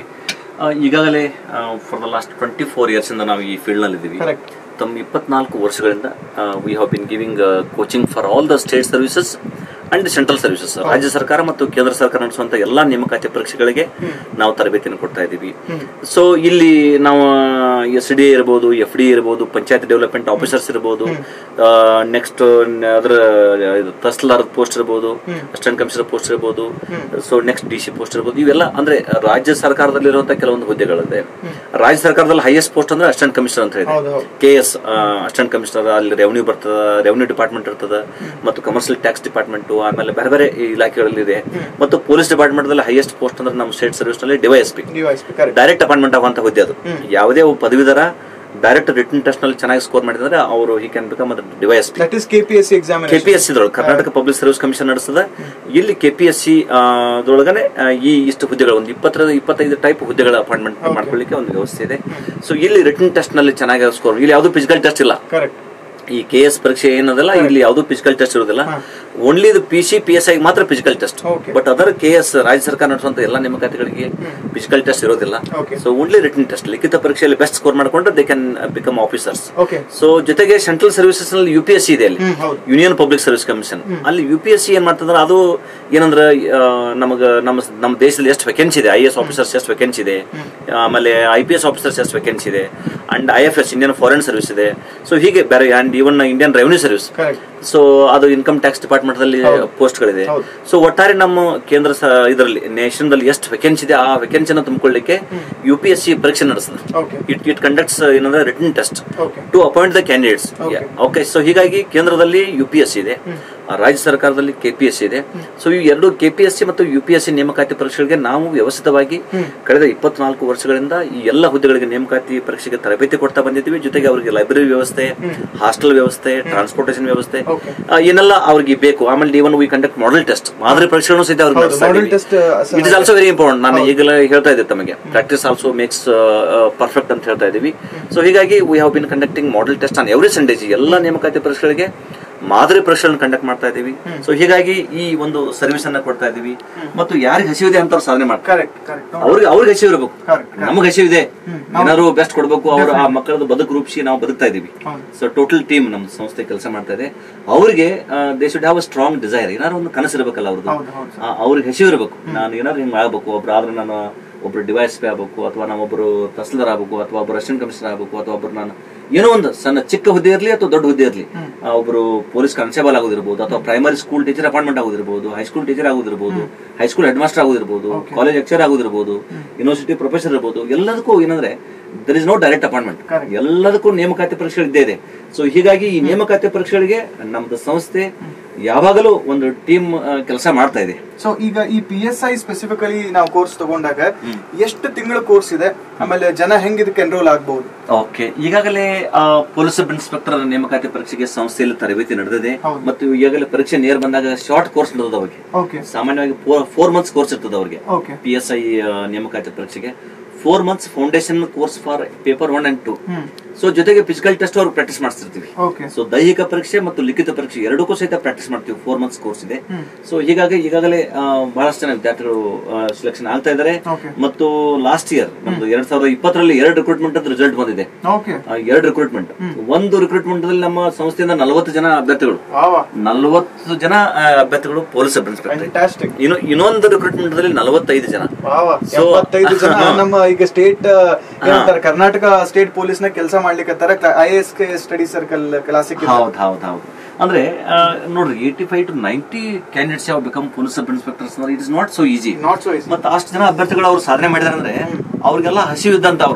ಈಗಾಗಲೇ for the last twenty four years ಇಂದ ನಾವು ಈ ಫೀಲ್ಡ್ ನಲ್ಲಿ ಇದ್ದೀವಿ ಕರೆಕ್ಟ್ ತಮ್ಮ ಇಪ್ಪತ್ನಾಲ್ಕು ವರ್ಷಗಳಿಂದ we have been giving coaching for all the state services and central services ರಾಜ್ಯ ಸರ್ಕಾರ ಮತ್ತು ಕೇಂದ್ರ ಸರ್ಕಾರ ನಡೆಸುವಂತ ಎಲ್ಲಾ ನೇಮಕಾತಿ ಪರೀಕ್ಷೆಗಳಿಗೆ ನಾವು ತರಬೇತಿಯನ್ನು ಕೊಡ್ತಾ ಇದ್ದೀವಿ ಸೊ ಇಲ್ಲಿ ನಾವು ಎಸ್ ಡಿ ಇರಬಹುದು ಎಫ್ ಡಿ ಇರಬಹುದು ಪಂಚಾಯತ್ ಡೆವಲಪ್ಮೆಂಟ್ ಆಫೀಸರ್ಸ್ ಇರಬಹುದು ನೆಕ್ಸ್ಟ್ ಅದರ ಇದು ತಹಸೀಲ್ದಾರ್ ಪೋಸ್ಟ್ ಇರಬಹುದು ಅಸಿಸ್ಟೆಂಟ್ ಕಮಿಷನರ್ ಪೋಸ್ಟ್ ಇರಬಹುದು so next D C post ಇರಬಹುದು ಇವೆಲ್ಲ ಅಂದ್ರೆ ರಾಜ್ಯ ಸರ್ಕಾರದಲ್ಲಿರುವಂತಹ ಕೆಲವೊಂದು ಹುದ್ದೆಗಳಿದೆ ರಾಜ್ಯ ಸರ್ಕಾರದಲ್ಲಿ ಹೈಯೆಸ್ಟ್ ಪೋಸ್ಟ್ ಅಂದ್ರೆ ಅಸಿಸ್ಟೆಂಟ್ ಕಮಿಷನರ್ ಅಂತ ಇದೆ ಹೌದು ಹೌದು ಕೆ ಎಸ್ ಅಸಿಸ್ಟೆಂಟ್ ಕಮಿಷನರ್ ಅಲ್ಲಿ ರೆವೆನ್ಯೂ ಬರ್ತದ ರೆವೆನ್ಯೂ ಡಿಪಾರ್ಟ್ಮೆಂಟ್ ಇರ್ತದ ಮತ್ತು ಕಮರ್ಷಿಯಲ್ ಟ್ಯಾಕ್ಸ್ ಡಿಪಾರ್ಟ್ಮೆಂಟ್ ಆಮೇಲೆ ಬೇರೆ ಬೇರೆ ಇಲಾಖೆಗಳಲ್ಲಿ ಇದೆ ಮತ್ತು ಪೊಲೀಸ್ ಡಿಪಾರ್ಟ್ಮೆಂಟ್ ದಲ್ಲಿ ಹೈಯೆಸ್ಟ್ ಪೋಸ್ಟ್ ಅಂದ್ರೆ ನಮ್ಮ ಸ್ಟೇಟ್ ಸರ್ವಿಸ್ ನಲ್ಲಿ ಡಿವೈಎಸ್ಪಿ ನೀವು S P correct direct appointment ಆಗುವಂತ ಹುದ್ದೆ ಅದು ಯಾವುದೇ ಒಬ್ಬ ಪದವೀಧರ ಡೈರೆಕ್ಟ್ ರಿಟರ್ನ್ ಟೆಸ್ಟ್ ನಲ್ಲಿ ಚೆನ್ನಾಗಿ ಸ್ಕೋರ್ ಮಾಡಿದ್ರೆ ಅವರು he can become DYSP that is K P S C exam KPSC Karnataka public service commission ನಡೆಸ್ತದ ಇಲ್ಲಿ ಕೆಪಿಎಸ್ಸಿ ದೊಳಗನೆ ಆ, ಈ ಇಷ್ಟು ಹುದ್ದೆಗಳು ಒಂದು ಇಪ್ಪತ್ತರಿಂದ ಇಪ್ಪತ್ತೈದು ಟೈಪ್ ಹುದ್ದೆಗಳ ಅಪಾಯಿಂಟ್ಮೆಂಟ್ ಮಾಡ್ಕೊಳ್ಳಿಕ್ಕೆ ಒಂದು ವ್ಯವಸ್ಥೆ ಇದೆ ಸೊ ಇಲ್ಲಿ ರಿಟರ್ನ್ ಟೆಸ್ಟ್ ನಲ್ಲಿ ಚೆನ್ನಾಗಿ ಸ್ಕೋರ್ ಇಲ್ಲಿ ಯಾವುದು ಫಿಸಿಕಲ್ ಟೆಸ್ಟ್ ಇಲ್ಲ ಕರೆಕ್ಟ್ ಈ ಕೆ ಎಸ್ ಪರೀಕ್ಷೆ ಏನದಲ್ಲ ಇಲ್ಲಿ ಯಾವುದು ಫಿಸಿಕಲ್ ಟೆಸ್ಟ್ ಇರೋದಿಲ್ಲ ಓನ್ಲಿ ಇದು P C P S I ಮಾತ್ರ physical test Okay. But other K S ರಾಜ್ಯ ಸರ್ಕಾರ ನಡೆಸುವಂತ ಎಲ್ಲ ನೇಮಕಾತಿಗಳಿಗೆ ಫಿಸಿಕಲ್ ಟೆಸ್ಟ್ ಇರೋದಿಲ್ಲ Okay. So only written test ಲಿಖಿತ ಪರೀಕ್ಷೆಯಲ್ಲಿ ಬೆಸ್ಟ್ ಸ್ಕೋರ್ ಮಾಡಿಕೊಂಡ್ರೆ they can become officers okay so ಜೊತೆಗೆ ಸೆಂಟ್ರಲ್ ಸರ್ವಿಸಸ್ ನಲ್ಲಿ ಯು ಪಿ ಎಸ್ ಸಿ ಇದೆ ಅಲ್ಲಿ ಹ್ಮ್, ಹೌದು. ಯೂನಿಯನ್ ಪಬ್ಲಿಕ್ ಸರ್ವಿಸ್ ಕಮಿಷನ್ ಅಲ್ಲಿ ಯು ಪಿ ಎಸ್ ಸಿ ಏನ್ ಮಾಡ್ತಂದ್ರೆ ಅದು ಏನಂದ್ರ ಆ, ನಮಗ ನಮ್ಮ ನಮ್ಮ ದೇಶದಲ್ಲಿ ಎಷ್ಟು ವೇಕೆನ್ಸಿ ಇದೆ ಐ ಎಸ್ ಆಫೀಸರ್ಸ್ ಎಷ್ಟು ವೇಕೆನ್ಸಿ ಇದೆ ಆಮೇಲೆ ಐ ಪಿ ಎಸ್ ಆಫೀಸರ್ಸ್ ಎಷ್ಟು ವೇಕೆನ್ಸಿ ಇದೆ and I F S Indian foreign service ಇದೆ ಸೊ ಹೀಗೆ ಬೇರೆ and even Indian revenue service correct so ಅದು ಇನ್ಕಮ್ ಟ್ಯಾಕ್ಸ್ ಡಿಪಾರ್ಟ್ಮೆಂಟ್ ದಲ್ಲಿ ಪೋಸ್ಟ್ ಗಳಿದೆ ಹೌದು. ಸೊ ಒಟ್ಟಾರೆ ನಮ್ಮ ಕೇಂದ್ರ ಇದರಲ್ಲಿ ನೇಷನ್ ದಲ್ಲಿ ಎಷ್ಟು ವೇಕೆನ್ಸಿ ಇದೆ ಆ ವೇಕೆನ್ಸಿನ ತುಂಬಿಕೊಳ್ಳಿಕ್ಕೆ ಯು ಪಿ ಎಸ್ ಸಿ ಪರೀಕ್ಷೆ ನಡೆಸ್ತದೆ ಓಕೆ ಇಟ್ ಇಟ್ ಕಂಡಕ್ಟ್ಸ್ ಏನಂದ್ರೆ written test okay to appoint the candidates Okay. Okay so ಹೀಗಾಗಿ ಕೇಂದ್ರದಲ್ಲಿ ಯು ಪಿ ಎಸ್ ಸಿ ಇದೆ ಆ, ರಾಜ್ಯ ಸರ್ಕಾರದಲ್ಲಿ ಕೆ ಪಿ ಎಸ್ ಸಿ ಇದೆ ಸೊ ಈ ಎರಡು ಕೆ ಪಿ ಎಸ್ ಸಿ ಮತ್ತು ಯು ಪಿ ಎಸ್ ಸಿ ನೇಮಕಾತಿ ಪರೀಕ್ಷೆಗಳಿಗೆ ನಾವು ವ್ಯವಸ್ಥಿತವಾಗಿ ಕಳೆದ ಇಪ್ಪತ್ನಾಲ್ಕು ವರ್ಷಗಳಿಂದ ಈ ಎಲ್ಲ ಹುದ್ದೆಗಳಿಗೆ ನೇಮಕಾತಿ ಪರೀಕ್ಷೆಗೆ ತರಬೇತಿ ಕೊಡ್ತಾ ಬಂದಿದ್ದೀವಿ ಜೊತೆಗೆ ಅವರಿಗೆ ಲೈಬ್ರರಿ ವ್ಯವಸ್ಥೆ ಹಾಸ್ಟೆಲ್ ವ್ಯವಸ್ಥೆ ಟ್ರಾನ್ಸ್ಪೋರ್ಟೇಷನ್ ವ್ಯವಸ್ಥೆ Okay. ಆ, ಏನೆಲ್ಲ ಅವ್ರಿಗೆ ಬೇಕು ಆಮೇಲೆ even we conduct model test ಮಾದರಿ ಪರೀಕ್ಷೆಗಳನ್ನು ಸಹಿತ ಹೌದು, model test, uh, it is also very important ನಾನು ಈಗಲೇ ಹೇಳ್ತಾ ಇದ್ದೆ ತಮಗೆ ಪ್ರಾಕ್ಟೀಸ್ ಆಲ್ಸೋ ಮೇಕ್ಸ್ ಪರ್ಫೆಕ್ಟ್ ಅಂತ ಹೇಳ್ತಾ ಇದ್ದೀವಿ ಸೊ ಹೀಗಾಗಿ we have been conducting model test on every Sundays ಎಲ್ಲ ನೇಮಕಾತಿ ಪರೀಕ್ಷೆಗಳಿಗೆ ಮಾದರಿ ಪರೀಕ್ಷೆಗಳನ್ನು ಕಂಡಕ್ಟ್ ಮಾಡ್ತಾ ಇದ್ದೀವಿ ಸೊ ಹೀಗಾಗಿ ಈ ಒಂದು ಸರ್ವಿಸ್ ಅನ್ನ ಕೊಡ್ತಾ ಇದ್ದೀವಿ ಮತ್ತು ಯಾರಿಗೆ ಹಸಿವಿದೆ ಅಂತ ಅವ್ರು ಸಾಧನೆ ಮಾಡ್ತಾರೆ ಕರೆಕ್ಟ್ ಕರೆಕ್ಟ್ ಅವ್ರಿಗೆ ಅವ್ರಿಗೆ ಹಸಿವು ಇರಬೇಕು Correct, ನಮಗೆ ಹಸಿವಿದೆ ಏನಾದ್ರು ಬೆಸ್ಟ್ ಕೊಡಬೇಕು ಅವ್ರ ಆ ಮಕ್ಕಳದ್ದು ಬದುಕು ರೂಪಿಸಿ ನಾವು ಬದುಕ್ತಾ ಇದೀವಿ ಹೌದು. ಸೊ ಟೋಟಲ್ ಟೀಮ್ ನಮ್ಮ ಸಂಸ್ಥೆ ಕೆಲಸ ಮಾಡ್ತಾ ಇದೆ ಅವರಿಗೆ they should have a strong desire ಏನಾದ್ರು ಒಂದು ಕನಸು ಇರಬೇಕಲ್ಲ ಅವ್ರದ್ದು ಹೌದು, ಹೌದು. ಆ, ಅವ್ರಿಗೆ ಹಸಿವು ಇರಬೇಕು ನಾನು ಏನಾದ್ರು ಹಿಂಗ್ ಆಗ್ಬೇಕು ಒಬ್ರು ಆದ್ರೆ ನಾನು ಒಬ್ರು ಡಿವೈಸ್ ಪೇ ಆಗ್ಬೇಕು ಅಥವಾ ನಾನು ಒಬ್ರು ತಹಸೀಲ್ದಾರ್ ಆಗ್ಬೇಕು ಅಥವಾ ಒಬ್ರು ಅಸಿಸ್ಟೆಂಟ್ ಕಮಿಷನರ್ ಆಗ್ಬೇಕು ಅಥವಾ ಒಬ್ರು ನಾನು ಏನೋ ಒಂದು ಸಣ್ಣ ಚಿಕ್ಕ ಹುದ್ದೆ ಇರಲಿ ಅಥವಾ ದೊಡ್ಡ ಹುದ್ದೆ ಇರಲಿ ಒಬ್ರು ಪೊಲೀಸ್ ಕಾನ್ಸ್ಟೇಬಲ್ ಆಗೋದಿರ್ಬೋದು ಅಥವಾ ಪ್ರೈಮರಿ ಸ್ಕೂಲ್ ಟೀಚರ್ ಅಪಾಯಿಂಟ್ಮೆಂಟ್ ಆಗೋದಿರ್ಬೋದು ಹೈಸ್ಕೂಲ್ ಟೀಚರ್ ಆಗೋದಿರ್ಬೋದು ಹೈಸ್ಕೂಲ್ ಹೆಡ್ ಮಾಸ್ಟರ್ ಆಗೋದಿರ್ಬೋದು ಕಾಲೇಜ್ ಲೆಕ್ಚರ್ ಆಗೋದಿರ್ಬೋದು ಯೂನಿವರ್ಸಿಟಿ ಪ್ರೊಫೆಸರ್ ಇರ್ಬೋದು ಎಲ್ಲದಕ್ಕೂ ಏನಂದ್ರೆ there is no direct appointment Correct. ಎಲ್ಲದಕ್ಕೂ ನೇಮಕಾತಿ ಪರೀಕ್ಷೆಗಳು ಇದ್ದೇ ಇದೆ ಸೊ ಹೀಗಾಗಿ ಈ ನೇಮಕಾತಿ ಪರೀಕ್ಷೆಗಳಿಗೆ ನಮ್ದು ಸಂಸ್ಥೆ ಯಾವಾಗಲೂ ಒಂದು ಟೀಮ್ ಕೆಲಸ ಮಾಡ್ತಾ ಇದೆ ಸೊ ಈಗ ಈ ಪಿ ಎಸ್ ಐ ಸ್ಪೆಸಿಫಿಕಲಿ ನಾವು ಕೋರ್ಸ್ ತಗೊಂಡಾಗ ಎಷ್ಟು ತಿಂಗಳ ಕೋರ್ಸ್ ಇದೆ ಆಮೇಲೆ ಜನ ಹೆಂಗ್ ಇದಕ್ಕೆ ಎನ್ರೋಲ್ ಆಗ್ಬಹುದು ಓಕೆ ಈಗಾಗಲೇ ಪೊಲೀಸ್ ಸಬ್ ಇನ್ಸ್ಪೆಕ್ಟರ್ ನೇಮಕಾತಿ ಪರೀಕ್ಷೆಗೆ ಸಂಸ್ಥೆಯಲ್ಲಿ ತರಬೇತಿ ನಡೆದಿದೆ ಹೌದು. ಮತ್ತು ಈಗಾಗಲೇ ಪರೀಕ್ಷೆ ನೇರ ಬಂದಾಗ ಶಾರ್ಟ್ ಕೋರ್ಸ್ ನಡೆದ ಅವ್ರಿಗೆ ಓಕೆ ಸಾಮಾನ್ಯವಾಗಿ ಫೋರ್ ಮಂತ್ಸ್ ಕೋರ್ಸ್ ಇರ್ತದೆ ಅವ್ರಿಗೆ ಓಕೆ ಪಿ ಎಸ್ ಐ ನೇಮಕಾತಿ ಪರೀಕ್ಷೆಗೆ four months foundation course for paper one and two hmm so ಜೊತೆಗೆ ಫಿಸಿಕಲ್ ಟೆಸ್ಟ್ ಅವ್ರು ಪ್ರಾಕ್ಟೀಸ್ ಮಾಡಿಸ್ತಿರ್ತೀವಿ ಓಕೆ ಸೊ ದೈಹಿಕ ಪರೀಕ್ಷೆ ಮತ್ತು ಲಿಖಿತ ಪರೀಕ್ಷೆ ಎರಡಕ್ಕೂ ಸಹಿತ ಪ್ರಾಕ್ಟೀಸ್ ಮಾಡ್ತೀವಿ ಫೋರ್ ಮಂತ್ಸ್ ಕೋರ್ಸ್ ಇದೆ ಹ್ಮ್. ಸೊ ಹೀಗಾಗಿ ಈಗಾಗಲೇ ಆ, ಬಹಳಷ್ಟು ಜನ ವಿದ್ಯಾರ್ಥಿಗಳು ಸೆಲೆಕ್ಷನ್ ಆಗ್ತಾ ಇದ್ದಾರೆ Okay. ಮತ್ತು ಲಾಸ್ಟ್ ಇಯರ್ ನಮ್ದು ಎರಡ್ ಸಾವಿರದ ಇಪ್ಪತ್ತರಲ್ಲಿ ಎರಡು ರಿಕ್ರೂಟ್ಮೆಂಟ್ ಅಂತ ರಿಸಲ್ಟ್ ಬಂದಿದೆ ಓಕೆ ಆ, ಎರಡು ರಿಕ್ರೂಟ್ಮೆಂಟ್ ಒಂದು ರಿಕ್ರೂಟ್ಮೆಂಟ್ ಅಲ್ಲಿ ನಮ್ಮ ಸಂಸ್ಥೆಯಿಂದ ನಲವತ್ತು ಜನ ಅಭ್ಯರ್ಥಿಗಳು ವಾವಾ ನಲವತ್ತು ಜನ ಆ, ಅಭ್ಯರ್ಥಿಗಳು ಪೊಲೀಸ್ ಸಬ್ ಇನ್ಸ್ಪೆಕ್ಟರ್ ಫ್ಯಾಂಟಾಸ್ಟಿಕ್ ಇನ್ನು ಇನ್ನೊಂದು ರಿಕ್ರೂಟ್ಮೆಂಟ್ ಅಲ್ಲಿ ನಲವತ್ತೈದು ಜನ ವಾವಾ So- ಎಪ್ಪತ್ತೈದು ಜನ ನಮ್ಮ ಈಗ ಸ್ಟೇಟ್ ಏನಂತಾರೆ ಕರ್ನಾಟಕ ಸ್ಟೇಟ್ ಪೊಲೀಸ್ ನ ಕೆಲಸ ಮಾಡ್ಲಿಕ್ಕೆ I S K study circle classic ಹೌದು ಹೌದು ಹೌದು ಅಂದ್ರೆ ಆ, ನೋಡ್ರಿ eighty five to ninety candidates ಯಾವ become police sub inspectors it is not so easy not so is ಮತ್ತೆ ಅಷ್ಟು ಜನ ಅಭ್ಯರ್ಥಿಗಳು ಅವ್ರು ಸಾಧನೆ ಮಾಡಿದಾರೆ ಅಂದ್ರೆ ಅವ್ರಿಗೆಲ್ಲ ಹಸಿವು ಇದ್ದಂತ ಅವ್ರು Correct.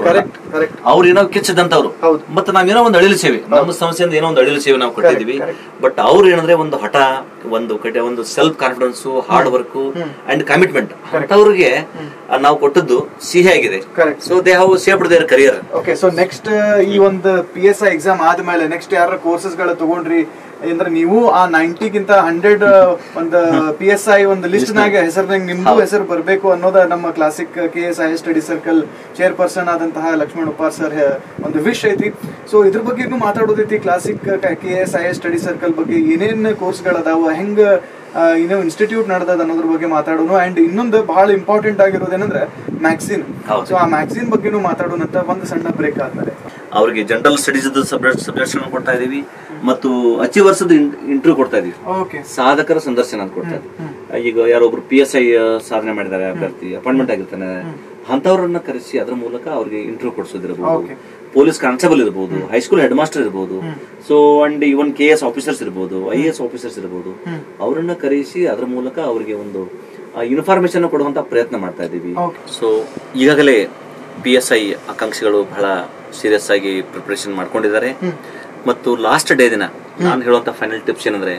Correct. ಅವ್ರು ಏನೋ ಕಿಚ್ಚದಂತವ್ರು ಹೌದು. ಮತ್ತೆ ನಾವೇನೋ ಒಂದು ಅಳಿಲು ಸೇವೆ ನಮ್ಮ ಸಂಸ್ಥೆಯಿಂದ ಏನೋ ಒಂದು ಅಳಿಲು ಸೇವೆ ನಾವು ಕೊಟ್ಟಿದೀವಿ correct. ಬಟ್ ಅವ್ರು ಏನಂದ್ರೆ ಒಂದು ಹಠ ಒಂದು ಕಡೆ ಒಂದು self confidence hard work and commitment ಅಂತವ್ರಿಗೆ ನಾವು ಕೊಟ್ಟದ್ದು ಸಿಹಿ ಆಗಿದೆ Correct. So they have saved their career okay so next ಈ ಒಂದು ಪಿ ಎಸ್ ಐ ಎಕ್ಸಾಮ್ ಆದ್ಮೇಲೆ ನೆಕ್ಸ್ಟ್ ಯಾರ ಕೋರ್ಸಸ್ ಗಳ ತಗೊಂಡ್ರಿ ಅಂದ್ರೆ ನೀವು ಆ ನೈಂಟಿಗಿಂತ ಹಂಡ್ರೆಡ್ ಒಂದು ಪಿ ಎಸ್ ಐ ಒಂದು ಲಿಸ್ಟ್ ನಾಗ ಹೆಸರಿನಾಗ ನಿಮ್ದು ಹೆಸರು ಬರಬೇಕು ಅನ್ನೋದ ನಮ್ಮ classic K S I study circle chair person ಆದಂತಹ ಲಕ್ಷ್ಮಣ್ ಉಪಾರ್ ಸರ್ ಒಂದು ವಿಶ್ ಐತಿ ಸೊ ಇದ್ರ ಬಗ್ಗೆ ಮಾತಾಡೋದೈತಿ classic K S I study circle ಬಗ್ಗೆ ಏನೇನ್ ಕೋರ್ಸ್ಗಳದಾವ ಹೆಂಗ ಆ, ಇನ್ನೂ ಇನ್ಸ್ಟಿಟ್ಯೂಟ್ ನಡೆದದ ಅನ್ನೋದ್ರ ಬಗ್ಗೆ ಮಾತಾಡೋಣ ಅಂಡ್ ಇನ್ನೊಂದು ಬಹಳ ಇಂಪಾರ್ಟೆಂಟ್ ಆಗಿರೋದೇನಂದ್ರೆ ಮ್ಯಾಗ್ಝಿನ್ ಹೌದು. ಸೊ ಆ ಮ್ಯಾಗ್ಝಿನ್ ಬಗ್ಗೆನೂ ಮಾತಾಡೋಣ ಅಂತ ಒಂದು ಸಣ್ಣ ಬ್ರೇಕ್ ಆದ್ಮೇಲೆ ಅವ್ರಿಗೆ ಜನರಲ್ ಸ್ಟಡೀಸ್ ಸಬ್ಜೆಕ್ಟ್ ಸಬ್ಜೆಕ್ಟ್ಸ್ ಕೊಡ್ತಾ ಇದೀವಿ ಮತ್ತು ಅಚೀವರ್ಸ್ ಇಂಟರ್ವ್ಯೂ ಕೊಡ್ತಾ ಇದೀವಿ ಓಕೆ ಸಾಧಕರ ಸಂದರ್ಶನ ಅಂತ ಕೊಡ್ತಾ ಇದ್ದೀವಿ ಈಗ ಯಾರೊಬ್ರು ಪಿ ಎಸ್ ಐ ಸಾಧನೆ ಮಾಡಿದ್ದಾರೆ ಅಭ್ಯರ್ಥಿ ಅಪಾಯಿಂಟ್ಮೆಂಟ್ ಆಗಿರ್ತಾನೆ ಅಂತವ್ರನ್ನ ಕರೆಸಿ ಅದ್ರ ಮೂಲಕ ಅವ್ರಿಗೆ ಇಂಟರ್ವ್ಯೂ ಕೊಡಿಸೋದಿರಬಹುದು Okay. ಪೊಲೀಸ್ ಕಾನ್ಸ್ಟೇಬಲ್ ಇರಬಹುದು ಹೈಸ್ಕೂಲ್ ಹೆಡ್ ಮಾಸ್ಟರ್ ಇರಬಹುದು so and even K S officers ಇರಬಹುದು ಐ ಎಸ್ ಆಫೀಸರ್ಸ್ ಇರಬಹುದು ಅವರನ್ನ ಕರೆಸಿ ಅದ್ರ ಮೂಲಕ ಅವರಿಗೆ ಒಂದು ಇನ್ಫಾರ್ಮೇಶನ್ ಕೊಡುವಂತ ಪ್ರಯತ್ನ ಮಾಡ್ತಾ ಇದ್ದೀವಿ Okay. ಸೊ ಈಗಾಗಲೇ ಪಿ ಎಸ್ ಐ ಆಕಾಂಕ್ಷಿಗಳು ಬಹಳ ಸೀರಿಯಸ್ ಆಗಿ ಪ್ರಿಪರೇಷನ್ ಮಾಡ್ಕೊಂಡಿದ್ದಾರೆ ಮತ್ತು ಲಾಸ್ಟ್ ಡೇ ದಿನ ನಾನು ಹೇಳುವಂತ ಫೈನಲ್ ಟಿಪ್ಸ್ ಏನಂದ್ರೆ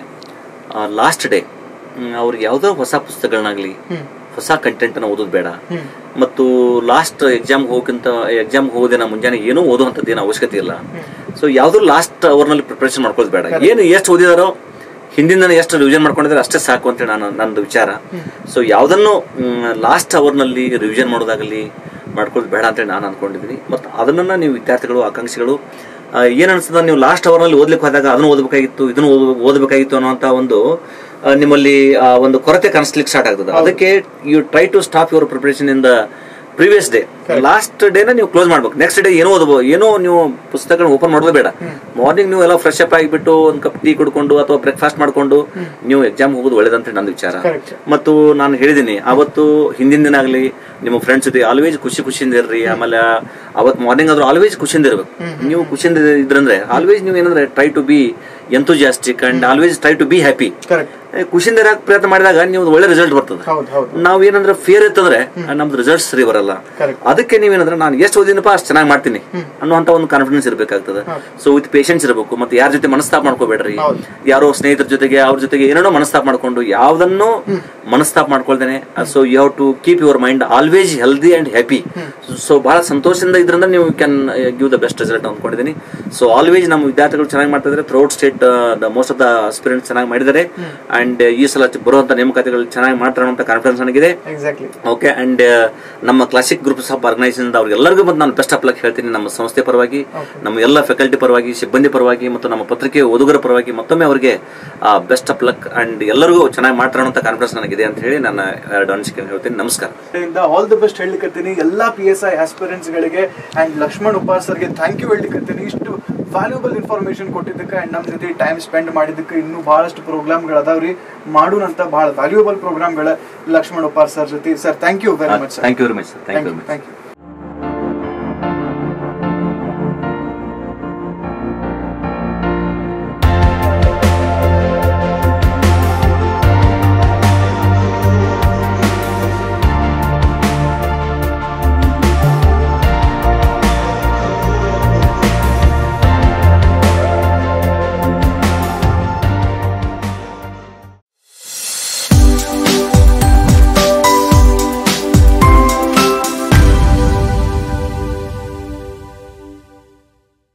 ಲಾಸ್ಟ್ ಡೇ ಅವ್ರಿಗೆ ಯಾವ್ದೋ ಹೊಸ ಪುಸ್ತಕಗಳನ್ನಾಗ್ಲಿ ಹೊಸ ಕಂಟೆಂಟ್ ಅನ್ನ ಓದೋದು ಬೇಡ ಮತ್ತು ಲಾಸ್ಟ್ ಎಕ್ಸಾಮ್ ಹೋಗಕ್ಕಿಂತ ಎಕ್ಸಾಮ್ ಹೋಗೋದಿನ ಮುಂಜಾನೆ ಏನೂ ಓದುವಂಥದ್ದು ಏನು ಅವಶ್ಯಕತೆ ಇಲ್ಲ ಸೊ ಯಾವ್ದು ಲಾಸ್ಟ್ ಅವರ್ನಲ್ಲಿ ಪ್ರಿಪರೇಷನ್ ಮಾಡ್ಕೊಳ್ಳೋದು ಬೇಡ ಏನು ಎಷ್ಟು ಓದಿದಾರೋ ಹಿಂದಿನ ಎಷ್ಟು ರಿವಿಷನ್ ಮಾಡ್ಕೊಂಡಿದ್ರೆ ಅಷ್ಟೇ ಸಾಕು ಅಂತ ನಾನು ನಂದು ವಿಚಾರ ಸೊ ಯಾವ್ದನ್ನು ಲಾಸ್ಟ್ ಅವರ್ನಲ್ಲಿ ರಿವಿಷನ್ ಮಾಡೋದಾಗಲಿ ಮಾಡ್ಕೊಳ್ಳೋದು ಬೇಡ ಅಂತೇಳಿ ನಾನು ಅನ್ಕೊಂಡಿದ್ದೀನಿ ಮತ್ತು ಅದನ್ನ ನೀವು ವಿದ್ಯಾರ್ಥಿಗಳು ಆಕಾಂಕ್ಷಿಗಳು ಆ, ಏನ್ ಅನ್ಸ್ತದ ನೀವು ಲಾಸ್ಟ್ ಅವರ್ನಲ್ಲಿ ಓದ್ಲಿಕ್ಕೆ ಹೋದಾಗ ಅದನ್ನು ಓದಬೇಕಾಗಿತ್ತು ಇದನ್ನು ಓದ್- ಓದಬೇಕಾಗಿತ್ತು ಅನ್ನೋಂಥ ಒಂದು ಆ, ನಿಮ್ಮಲ್ಲಿ ಆ, ಒಂದು ಕೊರತೆ ಕಾಣಿಸ್ಲಿಕ್ಕೆ ಸ್ಟಾರ್ಟ್ ಆಗ್ತದೆ ಅದಕ್ಕೆ you try to stop your preparation in the previous day last ಡೇನ ನೀವು ಕ್ಲೋಸ್ ಮಾಡ್ಬೇಕು ನೆಕ್ಸ್ಟ್ ಡೇ ಏನೋ ಓದಬಹುದು ಏನೋ ನೀವು ಪುಸ್ತಕ ಓಪನ್ ಮಾಡೋದು ಬೇಡ ಮಾರ್ನಿಂಗ್ ನೀವು ಎಲ್ಲ ಫ್ರೆಶ್ ಅಪ್ ಆಗಿಬಿಟ್ಟು ಒಂದು ಕಪ್ ಟೀ ಕುಡ್ಕೊಂಡು ಅಥವಾ ಬ್ರೇಕ್ಫಾಸ್ಟ್ ಮಾಡ್ಕೊಂಡು ನೀವು ಎಕ್ಸಾಮ್ ಹೋಗೋದು ಒಳ್ಳೇದಂತ ನನ್ನ ವಿಚಾರ Correct. ಮತ್ತು ನಾನು ಹೇಳಿದ್ದೀನಿ ಅವತ್ತು ಹಿಂದಿನ ದಿನ ಆಗಲಿ ನಿಮ್ಮ ಫ್ರೆಂಡ್ಸ್ ಜೊತೆ ಆಲ್ವೇಸ್ ಖುಷಿ ಖುಷಿಯಿಂದ ಇರ್ರಿ ಆಮೇಲೆ ಅವತ್ತು ಮಾರ್ನಿಂಗ್ ಆದ್ರೂ ಆಲ್ವೇಸ್ ಖುಷಿಯಿಂದ ಇರ್ಬೇಕು ನೀವು ಖುಷಿಯಿಂದ ಇದ್ರಂದ್ರೆ ಆಲ್ವೇಸ್ ನೀವು ಏನಂದ್ರೆ try to be enthusiastic and always try to be happy correct ಖುಷಿಯಿಂದ ಇರಕ್ ಪ್ರಯತ್ನ ಮಾಡಿದಾಗ ನೀವು ಒಳ್ಳೆ ರಿಸಲ್ಟ್ ಬರ್ತದೆ ಹೌದು ಹೌದು ನಾವ್ ಏನಂದ್ರೆ ಫಿಯರ್ ಇತ್ತಂದ್ರೆ ನಮ್ದು ರಿಸಲ್ಟ್ ಸರಿ ಬರಲ್ಲ Correct. ಅದಕ್ಕೆ ನೀವೇನಂದ್ರೆ ನಾನು ಎಷ್ಟು ಓದಿನಪ್ಪ ಅಷ್ಟು ಚೆನ್ನಾಗಿ ಮಾಡ್ತೀನಿ ಅನ್ನುವಂತ ಒಂದು ಕಾನ್ಫಿಡೆನ್ಸ್ ಇರಬೇಕಾಗ್ತದೆ ಸೊ ವಿತ್ ಪೇಷನ್ಸ್ ಇರಬೇಕು ಮತ್ತೆ ಯಾರ ಜೊತೆ ಮನಸ್ತಾಪ ಮಾಡ್ಕೋಬೇಡ್ರಿ ಹೌದು. ಯಾರೋ ಸ್ನೇಹಿತರ ಜೊತೆಗೆ ಅವ್ರ ಜೊತೆಗೆ ಏನೇನೋ ಮನಸ್ತಾಪ ಮಾಡ್ಕೊಂಡು ಯಾವ್ದನ್ನು ಮನಸ್ತಾಪ ಮಾಡ್ಕೊಳ್ದೇನೆ so you have to keep your mind always healthy and happy so ಬಹಳ ಸಂತೋಷದಿಂದ ಇದ್ರಿಂದ ನೀವು can give the best result ಅನ್ಕೊಂಡಿದ್ದೀನಿ ಸೊ ಆಲ್ವೇಸ್ ನಮ್ಮ ವಿದ್ಯಾರ್ಥಿಗಳು ಚೆನ್ನಾಗಿ ಮಾಡ್ತಾ ಇದ್ದಾರೆ throughout state most of the aspirant ಚೆನ್ನಾಗಿ ಮಾಡಿದ್ದಾರೆ ಅಂಡ್ ಈ ಸಲ ಬರುವಂತ ನೇಮಕಾತಿಗಳು ಚೆನ್ನಾಗಿ ಮಾಡ್ತಾರೆ ಅನ್ನೋ ಕಾನ್ಫಿಡೆನ್ಸ್ ನನಗಿದೆ ಎಕ್ಸಾಕ್ಟ್ಲಿ ಓಕೆ ಅಂಡ್ ನಮ್ಮ ಕ್ಲಾಸಿಕ್ ಗ್ರೂಪ್ಸ್ ಆಫ್ ಆರ್ಗನೈಸೇಷನ್ ಅವ್ರಿಗೆಲ್ಲರಿಗೂ ಬಂದು ನಾನು ಬೆಸ್ಟ್ ಆಫ್ ಲಕ್ ಹೇಳ್ತೀನಿ ನಮ್ಮ ಸಂಸ್ಥೆ ಪರವಾಗಿ ನಮ್ಮ ಎಲ್ಲ ಫ್ಯಾಕಲ್ಟಿ ಪರವಾಗಿ ಸಿಬ್ಬಂದಿ ಪರವಾಗಿ ಮತ್ತು ನಮ್ಮ ಪತ್ರಿಕೆ ಓದುಗರ ಪರವಾಗಿ ಮತ್ತೊಮ್ಮೆ ಅವರಿಗೆ ಬೆಸ್ಟ್ ಆಫ್ ಲಕ್ ಅಂಡ್ ಎಲ್ಲರಿಗೂ ಚೆನ್ನಾಗಿ ಮಾಡ್ತಾರೆ ಅನ್ನೋ ಕಾನ್ಫಿಡೆನ್ಸ್ ನನಗಿದೆ ಅಂತ ಹೇಳಿ ನನ್ನ ಎರಡು ಅನಿಸಿಕೆ ಹೇಳ್ತೀನಿ ನಮಸ್ಕಾರ ಆಲ್ ದಿ ಬೆಸ್ಟ್ ಹೇಳಲಿಕ್ಕತ್ತೀನಿ ಎಲ್ಲಾ ಪಿ ಎಸ್ ಐ ಆಸ್ಪಿರೆಂಟ್ಸ್ ಗಳಿಗೆ ಅಂಡ್ ಲಕ್ಷ್ಮಣ್ ಉಪಾರ್ ಸರ್ಗೆ ಥ್ಯಾಂಕ್ ಯು ಹೇಳಲಿಕ್ಕತ್ತೀನಿ ಇಷ್ಟು ವ್ಯಾಲ್ಯೂಬಲ್ ಇನ್ಫಾರ್ಮೇಶನ್ ಕೊಟ್ಟಿದ್ದಕ್ಕೆ ಅಂಡ್ ನಮ್ಮ ಜೊತೆ ಟೈಮ್ ಸ್ಪೆಂಡ್ ಮಾಡಿದ್ದಕ್ಕೆ ಇನ್ನೂ ಬಹಳಷ್ಟು ಪ್ರೋಗ್ರಾಮ್ಗಳು ಅದಾವ್ರಿ ಮಾಡೋಣಂತ ಬಹಳ ವ್ಯಾಲ್ಯೂಬಲ್ ಪ್ರೋಗ್ರಾಮ್ಗಳ ಲಕ್ಷ್ಮಣ್ ಉಪಾರ್ ಸರ್ ಜೊತೆ sir thank you very much sir thank you very much sir thank you very much thank you